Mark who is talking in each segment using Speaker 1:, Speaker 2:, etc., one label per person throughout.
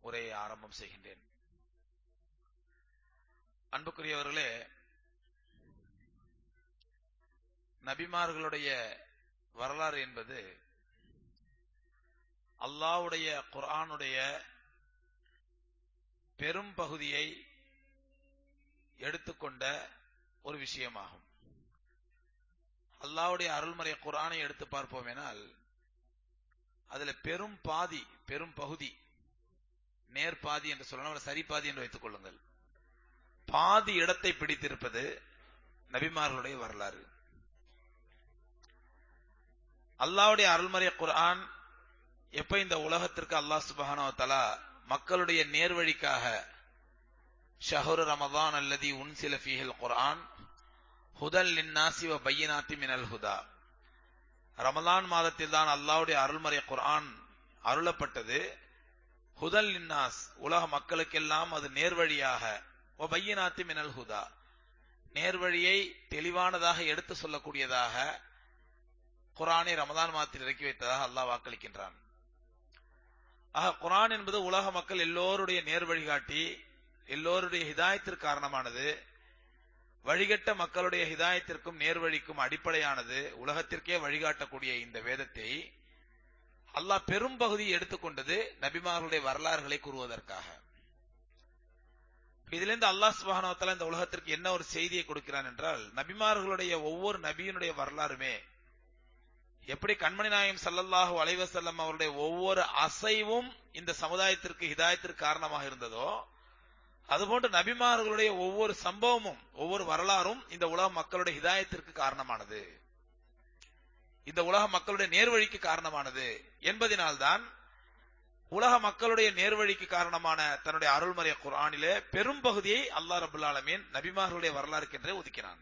Speaker 1: உரையை ஆரம்பம் செய்கின்றேன் அன்புக்குரியவர்களே நபிமார்களுடைய வரலாறு என்பது அல்லாவுடைய குர்ஆனுடைய பெரும் பகுதியை எடுத்துக்கொண்ட ஒரு விஷயமாகும் அல்லாவுடைய அருள்மறை குர்ஆனை எடுத்து பார்ப்போமேனால் அதுல பெரும் பாதி பெரும் பகுதி நேர் பாதி என்று சொல்லணும் சரி பாதி என்று வைத்துக் கொள்ளுங்கள் பாதி இடத்தை பிடித்திருப்பது நபிமார்களுடைய வரலாறு அல்லாவுடைய அருள்மறை குர்ஆன் எப்ப இந்த உலகத்திற்கு அல்லாஹ் சுபஹானோ தலா மக்களுடைய நேர்வழிக்காக ஷஹரு ரமதான் அல்லதி உன்சில ஃபீஹில் குர்ஆன் ஹுதல் லின்னாசி வ பையினாத்தி மினல் ஹுதா ரமலான் மாதத்தில் தான் அல்லாவுடைய அருள்மறை குர்ஆன் அருளப்பட்டது ஹுதல் லின்னாஸ் உலக மக்களுக்கெல்லாம் அது நேர்வழியாக வ பையினாத்தி மினல் ஹுதா நேர்வழியை தெளிவானதாக எடுத்து சொல்லக்கூடியதாக குரானை ரமதான் மாதத்தில் இறக்கி வைத்ததாக அல்லாஹ் வாக்களிக்கின்றான் ஆக குரான் என்பது உலக மக்கள் எல்லோருடைய நேர் வழிகாட்டி எல்லோருடைய ஹிதாயத்திற்கு காரணமானது வழிகட்ட மக்களுடைய ஹிதாயத்திற்கும் நேர்வழிக்கும் அடிப்படையானது உலகத்திற்கே வழிகாட்டக்கூடிய இந்த வேதத்தை அல்லாஹ் பெரும் பகுதியை எடுத்துக்கொண்டது நபிமார்களுடைய வரலாறுகளை கூறுவதற்காக இதிலிருந்து அல்லாஹ் சுபானவத்தால இந்த உலகத்திற்கு என்ன ஒரு செய்தியை கொடுக்கிறான் என்றால் நபிமார்களுடைய ஒவ்வொரு நபியினுடைய வரலாறுமே எப்படி கண்மணி நாயம் சல்லல்லாஹு அலைவசல்லம் அவருடைய ஒவ்வொரு அசைவும் இந்த சமுதாயத்திற்கு ஹிதாயத்திற்கு காரணமாக இருந்ததோ அதுபோன்று நபிமார்களுடைய ஒவ்வொரு சம்பவமும் ஒவ்வொரு வரலாறும் இந்த உலக மக்களுடைய ஹிதாயத்திற்கு காரணமானது இந்த உலக மக்களுடைய நேர்வழிக்கு காரணமானது என்பதனால்தான் உலக மக்களுடைய நேர்வழிக்கு காரணமான தன்னுடைய அருள்மறை குரானிலே பெரும் பகுதியை அல்லாஹ் ரபுல் ஆலமீன் நபிமார்களுடைய வரலாறுக்கென்றே ஒதுக்கினான்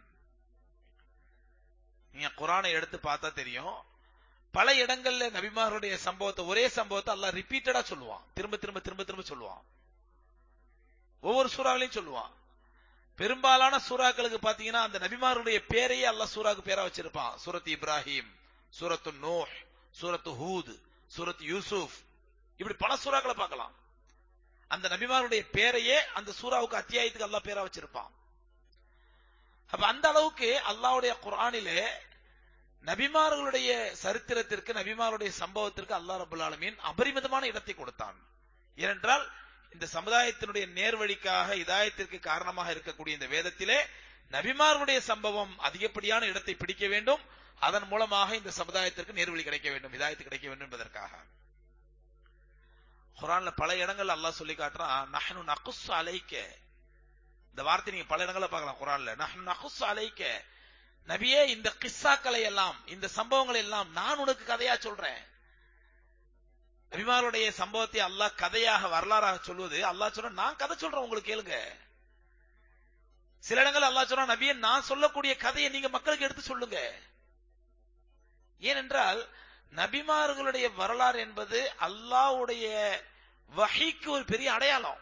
Speaker 1: நீங்க குரானை எடுத்து பார்த்தா தெரியும் பல இடங்கள்ல நபிமார்களுடைய சம்பவத்தை ஒரே சம்பவத்தை அல்லாஹ் ரிப்பீட்டடா சொல்லுவான் திரும்ப திரும்ப திரும்ப திரும்ப சொல்லுவான் ஒவ்வொரு சூறாவிலையும் சொல்லுவான் பெரும்பாலான சூறாக்களுக்கு பாத்தீங்கன்னா அந்த நபிமாருடைய பேரையே அல்லாஹ் சூறாக்கு பேரா வச்சிருப்பான் சூரத் இப்ராஹிம் சூரத்து நூஹ் சூரத்து ஹூத் சூரத் யூசுப் இப்படி பல சூறாக்களை பார்க்கலாம் அந்த நபிமாருடைய பேரையே அந்த சூறாவுக்கு அத்தியாயத்துக்கு அல்லாஹ் பேரா வச்சிருப்பான் அப்ப அந்த அளவுக்கு அல்லாவுடைய குரானிலே நபிமார்களுடைய சரித்திரத்திற்கு நபிமாருடைய சம்பவத்திற்கு அல்லாஹ் ரபுல் ஆலமீன் அபரிமிதமான இடத்தை கொடுத்தான் ஏனென்றால் இந்த சமுதாயத்தினுடைய நேர்வழிக்காக இதாயத்திற்கு காரணமாக இருக்கக்கூடிய இந்த வேதத்திலே நபிமார்களுடைய சம்பவம் அதிகப்படியான இடத்தை பிடிக்க வேண்டும் அதன் மூலமாக இந்த சமுதாயத்திற்கு நேர்வழி கிடைக்க வேண்டும் இதாயத்து கிடைக்க வேண்டும் என்பதற்காக குரான்ல பல இடங்கள் அல்லாஹ் சொல்லி காட்டுறான் நஹனு நகுஸ் அலைக்க இந்த வார்த்தை நீங்க பல இடங்கள்ல பார்க்கலாம் குரான்ல நஹனு நகுஸ் அலைக்க நபியே இந்த கிஸ்ஸாக்களை எல்லாம் இந்த சம்பவங்களை எல்லாம் நான் உனக்கு கதையா சொல்றேன் நபிமாருடைய சம்பவத்தை அல்லாஹ் கதையாக வரலாறாக சொல்வது அல்லாஹ் சொல்ற நான் கதை சொல்றேன் உங்களுக்கு கேளுங்க சில இடங்கள் அல்லாஹ் சொல்றான் நபியே நான் சொல்லக்கூடிய கதையை நீங்க மக்களுக்கு எடுத்து சொல்லுங்க ஏனென்றால் நபிமார்களுடைய வரலாறு என்பது அல்லாவுடைய வகைக்கு ஒரு பெரிய அடையாளம்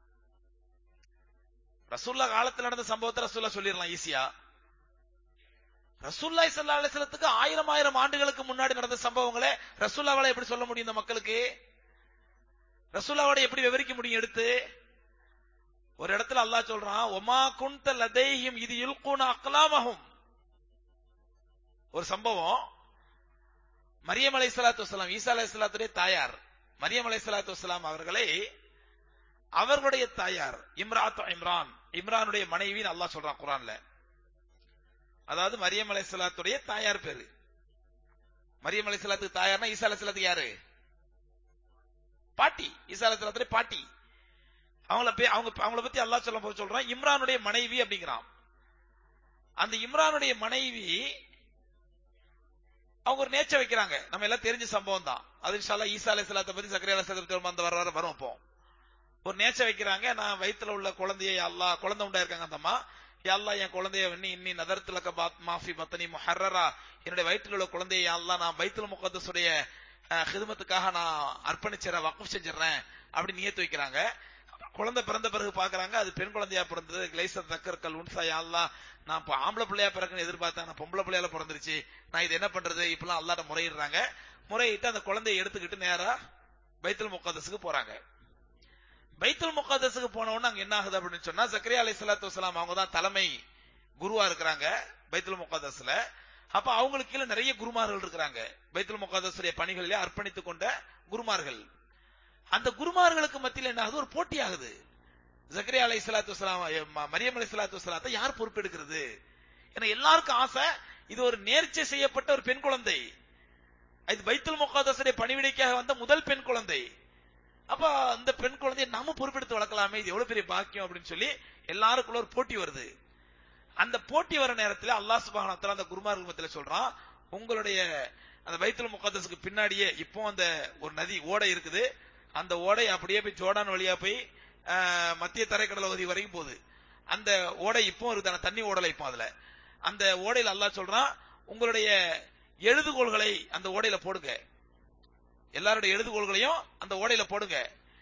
Speaker 1: ரசூல்லா காலத்தில் நடந்த சம்பவத்தை ரசூல்லா சொல்லிடலாம் ஈஸியா ரசூல்லாய் சல்லா அலிஸ்லத்துக்கு ஆயிரம் ஆயிரம் ஆண்டுகளுக்கு முன்னாடி நடந்த சம்பவங்களை ரசூல்லாவால எப்படி சொல்ல முடியும் இந்த மக்களுக்கு ரசூல்லாவோட எப்படி விவரிக்க முடியும் எடுத்து ஒரு இடத்துல அல்லாஹ் சொல்றான் ஒமா குந்த லதைஹிம் இது இல்கூன அக்கலாமகும் ஒரு சம்பவம் மரியம் அலை சலாத்து வலாம் ஈசா அலை சலாத்துடைய தாயார் மரியம் அலை சலாத்து வலாம் அவர்களை அவர்களுடைய தாயார் இம்ராத் இம்ரான் இம்ரானுடைய மனைவின்னு அல்லாஹ் சொல்றான் குரான்ல அதாவது மரியம் அலை சலாத்துடைய தாயார் பேரு மரியம் அலை சலாத்துக்கு தாயார்னா ஈசா அலை சலாத்துக்கு யாரு பாட்டி ஈசா அலை சலாத்துடைய பாட்டி அவங்கள அவங்க அவங்கள பத்தி அல்லாஹ் சொல்ல போது சொல்றான் இம்ரானுடைய மனைவி அப்படிங்கிறான் அந்த இம்ரானுடைய மனைவி அவங்க ஒரு நேச்ச வைக்கிறாங்க நம்ம எல்லாம் தெரிஞ்ச சம்பவம் தான் அது இன்ஷால்லா ஈசா அலை சலாத்தை பத்தி சக்கரை அலை அந்த வர வர வரும் அப்போ ஒரு நேச்ச வைக்கிறாங்க நான் வயிற்றுல உள்ள குழந்தைய அல்லா குழந்தை உண்டா இருக்காங்க அந்த அம்மா அல்லா என் குழந்தைய இன்னி இன்னி நதரத்துல மாஃபி மத்தனி முஹர்ரரா என்னுடைய வயிற்றில் உள்ள குழந்தைய அல்லா நான் வயிற்றுல முகத்தசுடைய ஹிதமத்துக்காக நான் அர்ப்பணிச்சிடறேன் வக்கம் செஞ்சிடறேன் அப்படி நியத்து வைக்கிறாங்க குழந்தை பிறந்த பிறகு பாக்குறாங்க அது பெண் குழந்தையா பிறந்தது கிளைசர் தக்கர்கள் உன்சா யாழ்லா நான் இப்ப ஆம்பளை பிள்ளையா பிறக்குன்னு எதிர்பார்த்தேன் நான் பொம்பளை பிள்ளையால பிறந்துருச்சு நான் இது என்ன பண்றது இப்பெல்லாம் அல்லாட்ட முறையிடுறாங்க முறையிட்டு அந்த குழந்தையை எடுத்துக்கிட்டு நேரா பைத்தல் முக்கதஸுக்கு போறாங்க பைத்துல் முகாதஸுக்கு போன உடனே அங்க என்ன ஆகுது அப்படின்னு சொன்னா சக்கரியா அலை சலாத்து வசலாம் அவங்க தான் தலைமை குருவா இருக்கிறாங்க பைத்துல் முகாதஸ்ல அப்ப அவங்களுக்கு கீழே நிறைய குருமார்கள் இருக்கிறாங்க பைத்துல் முகாதஸுடைய பணிகளிலே அர்ப்பணித்துக் கொண்ட குருமார்கள் அந்த குருமார்களுக்கு மத்தியில் என்ன ஆகுது ஒரு போட்டி ஆகுது ஜக்கரியா அலை சலாத்து வசலாம் மரியம் அலை சலாத்து வசலாத்தை யார் பொறுப்பெடுக்கிறது ஏன்னா எல்லாருக்கும் ஆசை இது ஒரு நேர்ச்சை செய்யப்பட்ட ஒரு பெண் குழந்தை இது பைத்துல் முகாதஸுடைய பணிவிடைக்காக வந்த முதல் பெண் குழந்தை அப்ப அந்த பெண் குழந்தையை நாம பொறுப்பெடுத்து வளர்க்கலாமே இது எவ்வளவு பெரிய பாக்கியம் அப்படின்னு சொல்லி எல்லாருக்குள்ள ஒரு போட்டி வருது அந்த போட்டி வர நேரத்துல அல்லாஹ் சுபஹானஹு அந்த குருமார்கள் மத்தியில சொல்றான் உங்களுடைய அந்த பைத்துல் முகத்தஸுக்கு பின்னாடியே இப்போ அந்த ஒரு நதி ஓடை இருக்குது அந்த ஓடை அப்படியே போய் ஜோர்டான் வழியா போய் ஆஹ், மத்திய தரைக்கடல் பகுதி வரைக்கும் போகுது அந்த ஓடை இப்போ இருக்கு அந்த தண்ணி ஓடலை இப்போ அதுல அந்த ஓடையில அல்லாஹ் சொல்றான் உங்களுடைய எழுதுகோள்களை அந்த ஓடையில போடுங்க எல்லாருடைய எழுதுகோள்களையும் அந்த ஓடையில போடுங்க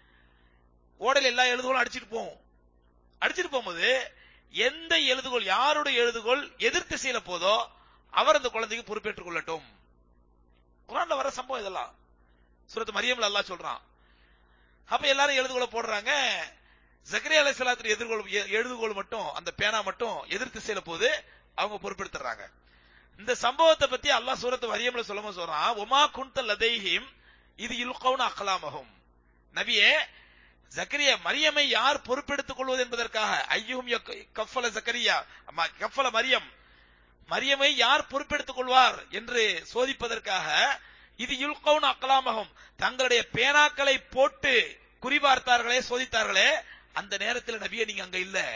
Speaker 1: ஓடையில எல்லா எழுதுகோளும் அடிச்சிட்டு போகும் அடிச்சிட்டு போகும்போது எந்த எழுதுகோள் யாருடைய எழுதுகோள் எதிர் திசையில போதோ அவர் அந்த குழந்தைக்கு பொறுப்பேற்றுக் கொள்ளட்டும் குரான்ல வர சம்பவம் இதெல்லாம் சூரத் மரியம்ல அல்லாஹ் சொல்றான் அப்ப எல்லாரும் எழுதுகோளை போடுறாங்க ஜக்கரியா அலைஹிஸ்ஸலாத்துடைய எதிர்கோள் எ- எழுதுகோள் மட்டும் அந்த பேனா மட்டும் எதிர் திசையில போது அவங்க பொறுப்பெடுத்துறாங்க இந்த சம்பவத்தை பத்தி அல்லாஹ் சூரத்து மரியம்ல சொல்லும்போது சொல்றான் உமா குன்த லதைஹிம் இது இல்கவுன அக்கலாமகும் நபியே ஜக்கரியா மரியமை யார் பொறுப்பெடுத்துக் கொள்வது என்பதற்காக ஐயும் கஃபல ஜக்கரியா அம்மா, கஃபல மரியம் மரியமை யார் பொறுப்பெடுத்துக் கொள்வார் என்று சோதிப்பதற்காக இது யுல்கவுன் அக்கலாமகம் தங்களுடைய பேனாக்களை போட்டு குறிபார்த்தார்களே சோதித்தார்களே அந்த நேரத்தில் நபியே நீங்க அங்க இல்ல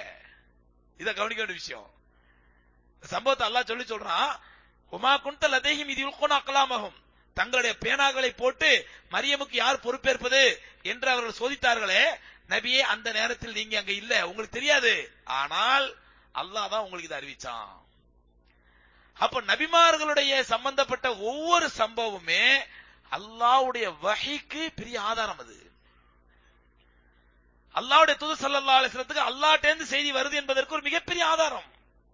Speaker 1: இத கவனிக்க வேண்டிய விஷயம் இந்த சம்பவத்தை அல்லாஹ் சொல்லி சொல்றான் உமா குந்த லதேஹிம் இது யுல்கவுன் அக்கலாமகம் தங்களுடைய பேனாக்களை போட்டு மரியமுக்கு யார் பொறுப்பேற்பது என்று அவர்கள் சோதித்தார்களே நபியே அந்த நேரத்தில் நீங்க அங்க இல்ல உங்களுக்கு தெரியாது ஆனால் அல்லாஹ் தான் உங்களுக்கு இதை அறிவிச்சான் அப்ப நபிமார்களுடைய சம்பந்தப்பட்ட ஒவ்வொரு சம்பவமுமே அல்லாஹ்வுடைய வஹிக்கு பெரிய ஆதாரம் அது அல்லாஹ்வுடைய தூது ஸல்லல்லாஹு அலைஹி வஸல்லத்துக்கு அல்லாஹ்ட்டேந்து செய்தி வருது என்பதற்கு ஒரு மிகப்பெரிய ஆதாரம்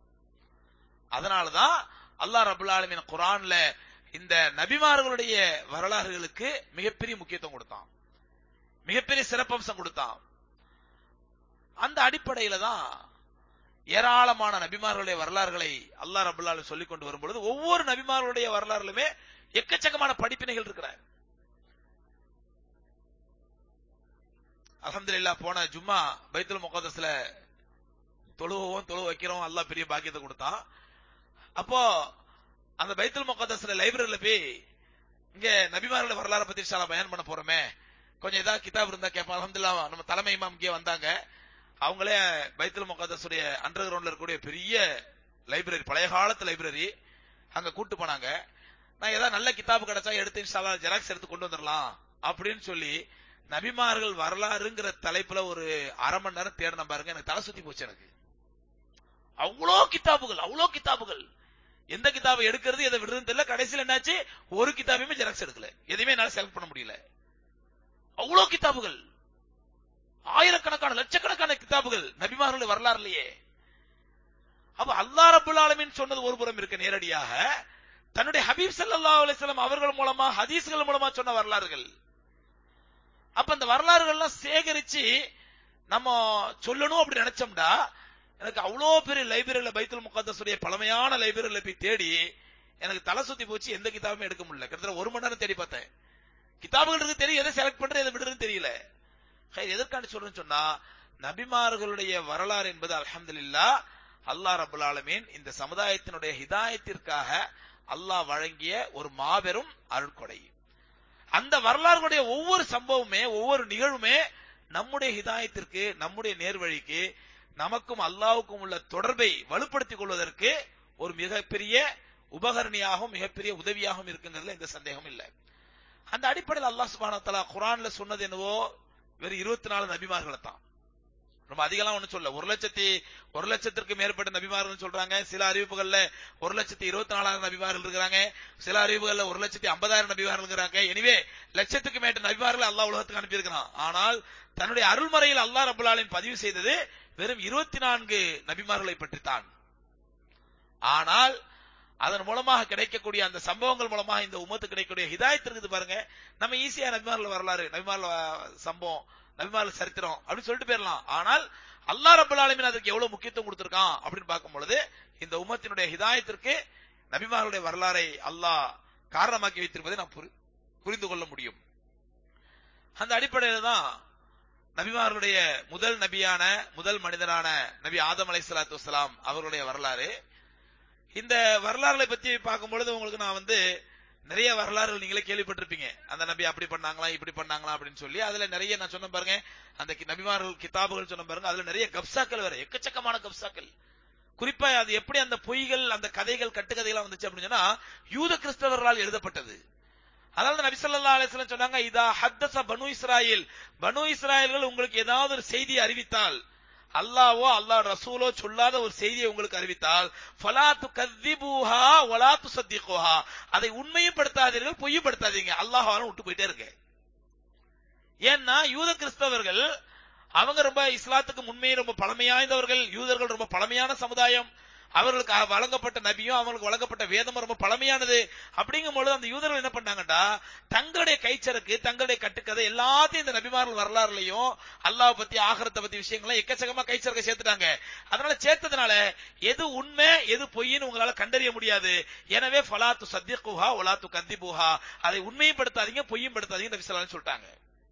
Speaker 1: அதனாலதான் அல்லாஹ் ரபுல் ஆலமீன் குர்ஆன்ல இந்த நபிமார்களுடைய வரலாறுகளுக்கு மிகப்பெரிய முக்கியத்துவம் கொடுத்தான் மிகப்பெரிய சிறப்பம்சம் கொடுத்தான் அந்த அடிப்படையில தான் ஏராளமான நபிமார்களுடைய வரலாறுகளை அல்லாஹ் ரபுல் ஆலமீன் சொல்லிக் கொண்டு வரும்பொழுது ஒவ்வொரு நபிமார்களுடைய வரலாறுலுமே எக்கச்சக்கமான படிப்பினைகள் இருக்கிற அல்ஹம்துலில்லாஹ் போன ஜும்மா பைத்துல் முகதஸ்ல தொழுவோம் தொழு வைக்கிறோம் அல்லாஹ் பெரிய பாக்கியத்தை கொடுத்தான் அப்போ அந்த பைத்துல் முகதஸ்ல லைப்ரரியில போய் இங்க நபிமார்களோட வரலாறு பத்தி இன்ஷா அல்லாஹ் பயன் பண்ண போறோமே கொஞ்சம் ஏதாவது கிதாப் இருந்தா கேட்போம் அல்ஹம்துலில்லாஹ் நம்ம தலைமை இமாம் இங்கே வந்தாங்க அவங்களே பைத்துல் முகதஸுடைய அண்டர் கிரவுண்ட்ல இருக்கக்கூடிய பெரிய லைப்ரரி பழைய காலத்து லைப்ரரி அங்க கூட்டு போனாங்க நான் ஏதாவது நல்ல கிதாபு கிடைச்சா எடுத்து இன்ஷால்லா ஜெராக்ஸ் எடுத்து கொண்டு வந்துடலாம் அப்படின்னு சொல்லி நபிமார்கள் வரலாறுங்கிற தலைப்புல ஒரு அரை மணி நேரம் தேடின பாருங்க எனக்கு தலை சுத்தி போச்சு எனக்கு அவ்வளோ கிதாபுகள் அவ்வளோ கிதாபுகள் எந்த கிதாபை எடுக்கிறது எதை விடுறதுன்னு தெரியல கடைசியில் என்னாச்சு ஒரு கிதாபையுமே ஜெராக்ஸ் எடுக்கல எதையுமே என்னால செலக்ட் பண்ண முடியல அவ்வளோ கிதாபுகள் ஆயிரக்கணக்கான லட்சக்கணக்கான கிதாபுகள் நபிமார்களுடைய வரலாறுலயே அப்ப அல்லாஹ் ரபுல் ஆலமீன் சொன்னது ஒரு புறம் இருக்க நேரடியாக தன்னுடைய ஹபீப் ஸல்லல்லாஹு அலைஹி வஸல்லம் அவர்கள் மூலமா ஹதீஸ்கள் மூலமா சொன்ன வரலாறுகள் அப்ப அந்த வரலாறுகள்லாம் சேகரிச்சு நம்ம சொல்லணும் அப்படி நினைச்சோம்டா எனக்கு அவ்வளோ பெரிய லைப்ரரியில பைத்துல் முகத்தஸுடைய பழமையான லைப்ரரியில போய் தேடி எனக்கு தலை சுத்தி போச்சு எந்த கிதாபுமே எடுக்க முடியல கிட்டத்தட்ட ஒரு மணி நேரம் தேடி பார்த்தேன் கிதாபுகள் இருக்கு தெரியும் எதை செலக்ட் பண்றது எதை விடுறதுன்னு தெரியல ஹை, எதற்காண்டி சொல்றேன்னு சொன்னா நபிமார்களுடைய வரலாறு என்பது அல்ஹம்துலில்லாஹ் அல்லாஹ் ரபுல் ஆலமீன் இந்த சமுதாயத்தினுடைய ஹிதாயத்திற்காக அல்லாஹ் வழங்கிய ஒரு மாபெரும் அருட்கொடை அந்த வரலாறுடைய ஒவ்வொரு சம்பவமே ஒவ்வொரு நிகழ்வுமே நம்முடைய ஹிதாயத்திற்கு நம்முடைய நேர்வழிக்கு நமக்கும் அல்லாஹ்வுக்கும் உள்ள தொடர்பை வலுப்படுத்திக் கொள்வதற்கு ஒரு மிகப்பெரிய உபகரணியாகவும் மிகப்பெரிய உதவியாகவும் இருக்குங்கிறதுல எந்த சந்தேகமும் இல்லை அந்த அடிப்படையில் அல்லாஹ் சுப்ஹானஹு வ தஆலா குர்ஆன்ல சொன்னது என்னவோ வெறும் இருபத்தி நாலு நபிமார்களை தான் ரொம்ப அதிகம்லாம் ஒண்ணு சொல்ல ஒரு லட்சத்தி ஒரு லட்சத்திற்கு மேற்பட்ட நபிமார்கள் சொல்றாங்க சில அறிவிப்புகள்ல ஒரு லட்சத்தி இருபத்தி நாலாயிரம் நபிமார்கள் இருக்கிறாங்க சில அறிவிப்புகள்ல ஒரு லட்சத்தி ஐம்பதாயிரம் நபிமார்கள் இருக்கிறாங்க எனவே லட்சத்துக்கு மேற்பட்ட நபிமார்கள் அல்லாஹ் உலகத்துக்கு அனுப்பியிருக்கிறான் ஆனால் தன்னுடைய அருள்மறையில் அல்லாஹ் ரபுல் ஆலமீன் பதிவு செய்தது வெறும் இருபத்தி நான்கு நபிமார்களை பற்றித்தான் ஆனால் அதன் மூலமாக கிடைக்கக்கூடிய அந்த சம்பவங்கள் மூலமாக இந்த உமத்து கிடைக்கக்கூடிய ஹிதாயத் இருக்குது பாருங்க நம்ம ஈஸியா நபிமார்ல வரலாறு நபிமார்ல சம்பவம் நபிமார்ல சரித்திரம் அப்படின்னு சொல்லிட்டு போயிடலாம் ஆனால் அல்லாஹ் ரப்பல் ஆலமீன் அதுக்கு எவ்வளவு முக்கியத்துவம் கொடுத்திருக்கான் அப்படின்னு பார்க்கும் பொழுது இந்த உம்மத்தினுடைய ஹிதாயத்திற்கு நபிமார்களுடைய வரலாறை அல்லாஹ் காரணமாக்கி வைத்திருப்பதை நாம் புரி- புரிந்து கொள்ள முடியும் அந்த அடிப்படையில தான் நபிமார்களுடைய முதல் நபியான முதல் மனிதனான நபி ஆதம் அலைஹிஸ்ஸலாத்து வஸ்ஸலாம் அவர்களுடைய வரலாறு இந்த வரலாறுகளை பத்தி பார்க்கும் பொழுது உங்களுக்கு நான் வந்து நிறைய வரலாறுகள் நீங்களே கேள்விப்பட்டிருப்பீங்க அந்த நபி அப்படி பண்ணாங்களா இப்படி பண்ணாங்களா அப்படின்னு சொல்லி அதுல நிறைய நான் சொன்ன பாருங்க அந்த கி- நபிமார்கள் கிதாபுகள் சொன்ன பாருங்க அதுல நிறைய கப்சாக்கள் வேற எக்கச்சக்கமான கப்சாக்கள் குறிப்பா அது எப்படி அந்த பொய்கள் அந்த கதைகள் கட்டுக்கதைகள் வந்துச்சு அப்படின்னு சொன்னா யூத கிறிஸ்தவர்களால் எழுதப்பட்டது அதாவது நபி ஸல்லல்லாஹு அலைஹி வஸல்லம் சொன்னாங்க இதா ஹத்தஸ பனு இஸ்ராயில் பனு இஸ்ராயல்கள் உங்களுக்கு ஏதாவது ஒரு செய்தி அறிவித்தால் அல்லாஹ்வோ அல்லாஹ் ரசூலோ சொல்லாத ஒரு செய்தியை உங்களுக்கு அறிவித்தால் ஃபலா துகذிபூஹா வலா துஸத்திகுஹா அதை உண்மையும் படுத்தாதீர்கள் பொய்யும் படுத்தாதீங்க அல்லாஹ்வாலும் விட்டு போயிட்டே இருக்கு ஏன்னா யூத கிறிஸ்தவர்கள் அவங்க ரொம்ப இஸ்லாத்துக்கு முன்மையே ரொம்ப பழமையாய்ந்தவர்கள் யூதர்கள் ரொம்ப பழமையான சமுதாயம் அவர்களுக்கு அ- வழங்கப்பட்ட நபியும் அவங்களுக்கு வழங்கப்பட்ட வேதமும் ரொம்ப பழமையானது அப்படிங்கும் பொழுது அந்த யூதர்கள் என்ன பண்ணாங்கடா தங்களுடைய கைச்சரக்கு தங்களுடைய கட்டுக்கதை எல்லாத்தையும் இந்த நபிமார்கள் வரலாறுலயும் அல்லாஹ் பத்தி ஆகரத்தை பத்தி விஷயங்கள்லாம் எக்கச்சக்கமா கைச்சரக்க சேர்த்துட்டாங்க அதனால சேர்த்ததுனால எது உண்மை எது பொய்ன்னு உங்களால கண்டறிய முடியாது எனவே ஃபலாத்து சத்தியகுஹா ஒலாத்து கந்திபுஹா அதை உண்மையும் படுத்தாதீங்க பொய்யும் படுத்தாதீங்க நபி ஸல்லல்லாஹு அலைஹி சொல்லிட்டாங்க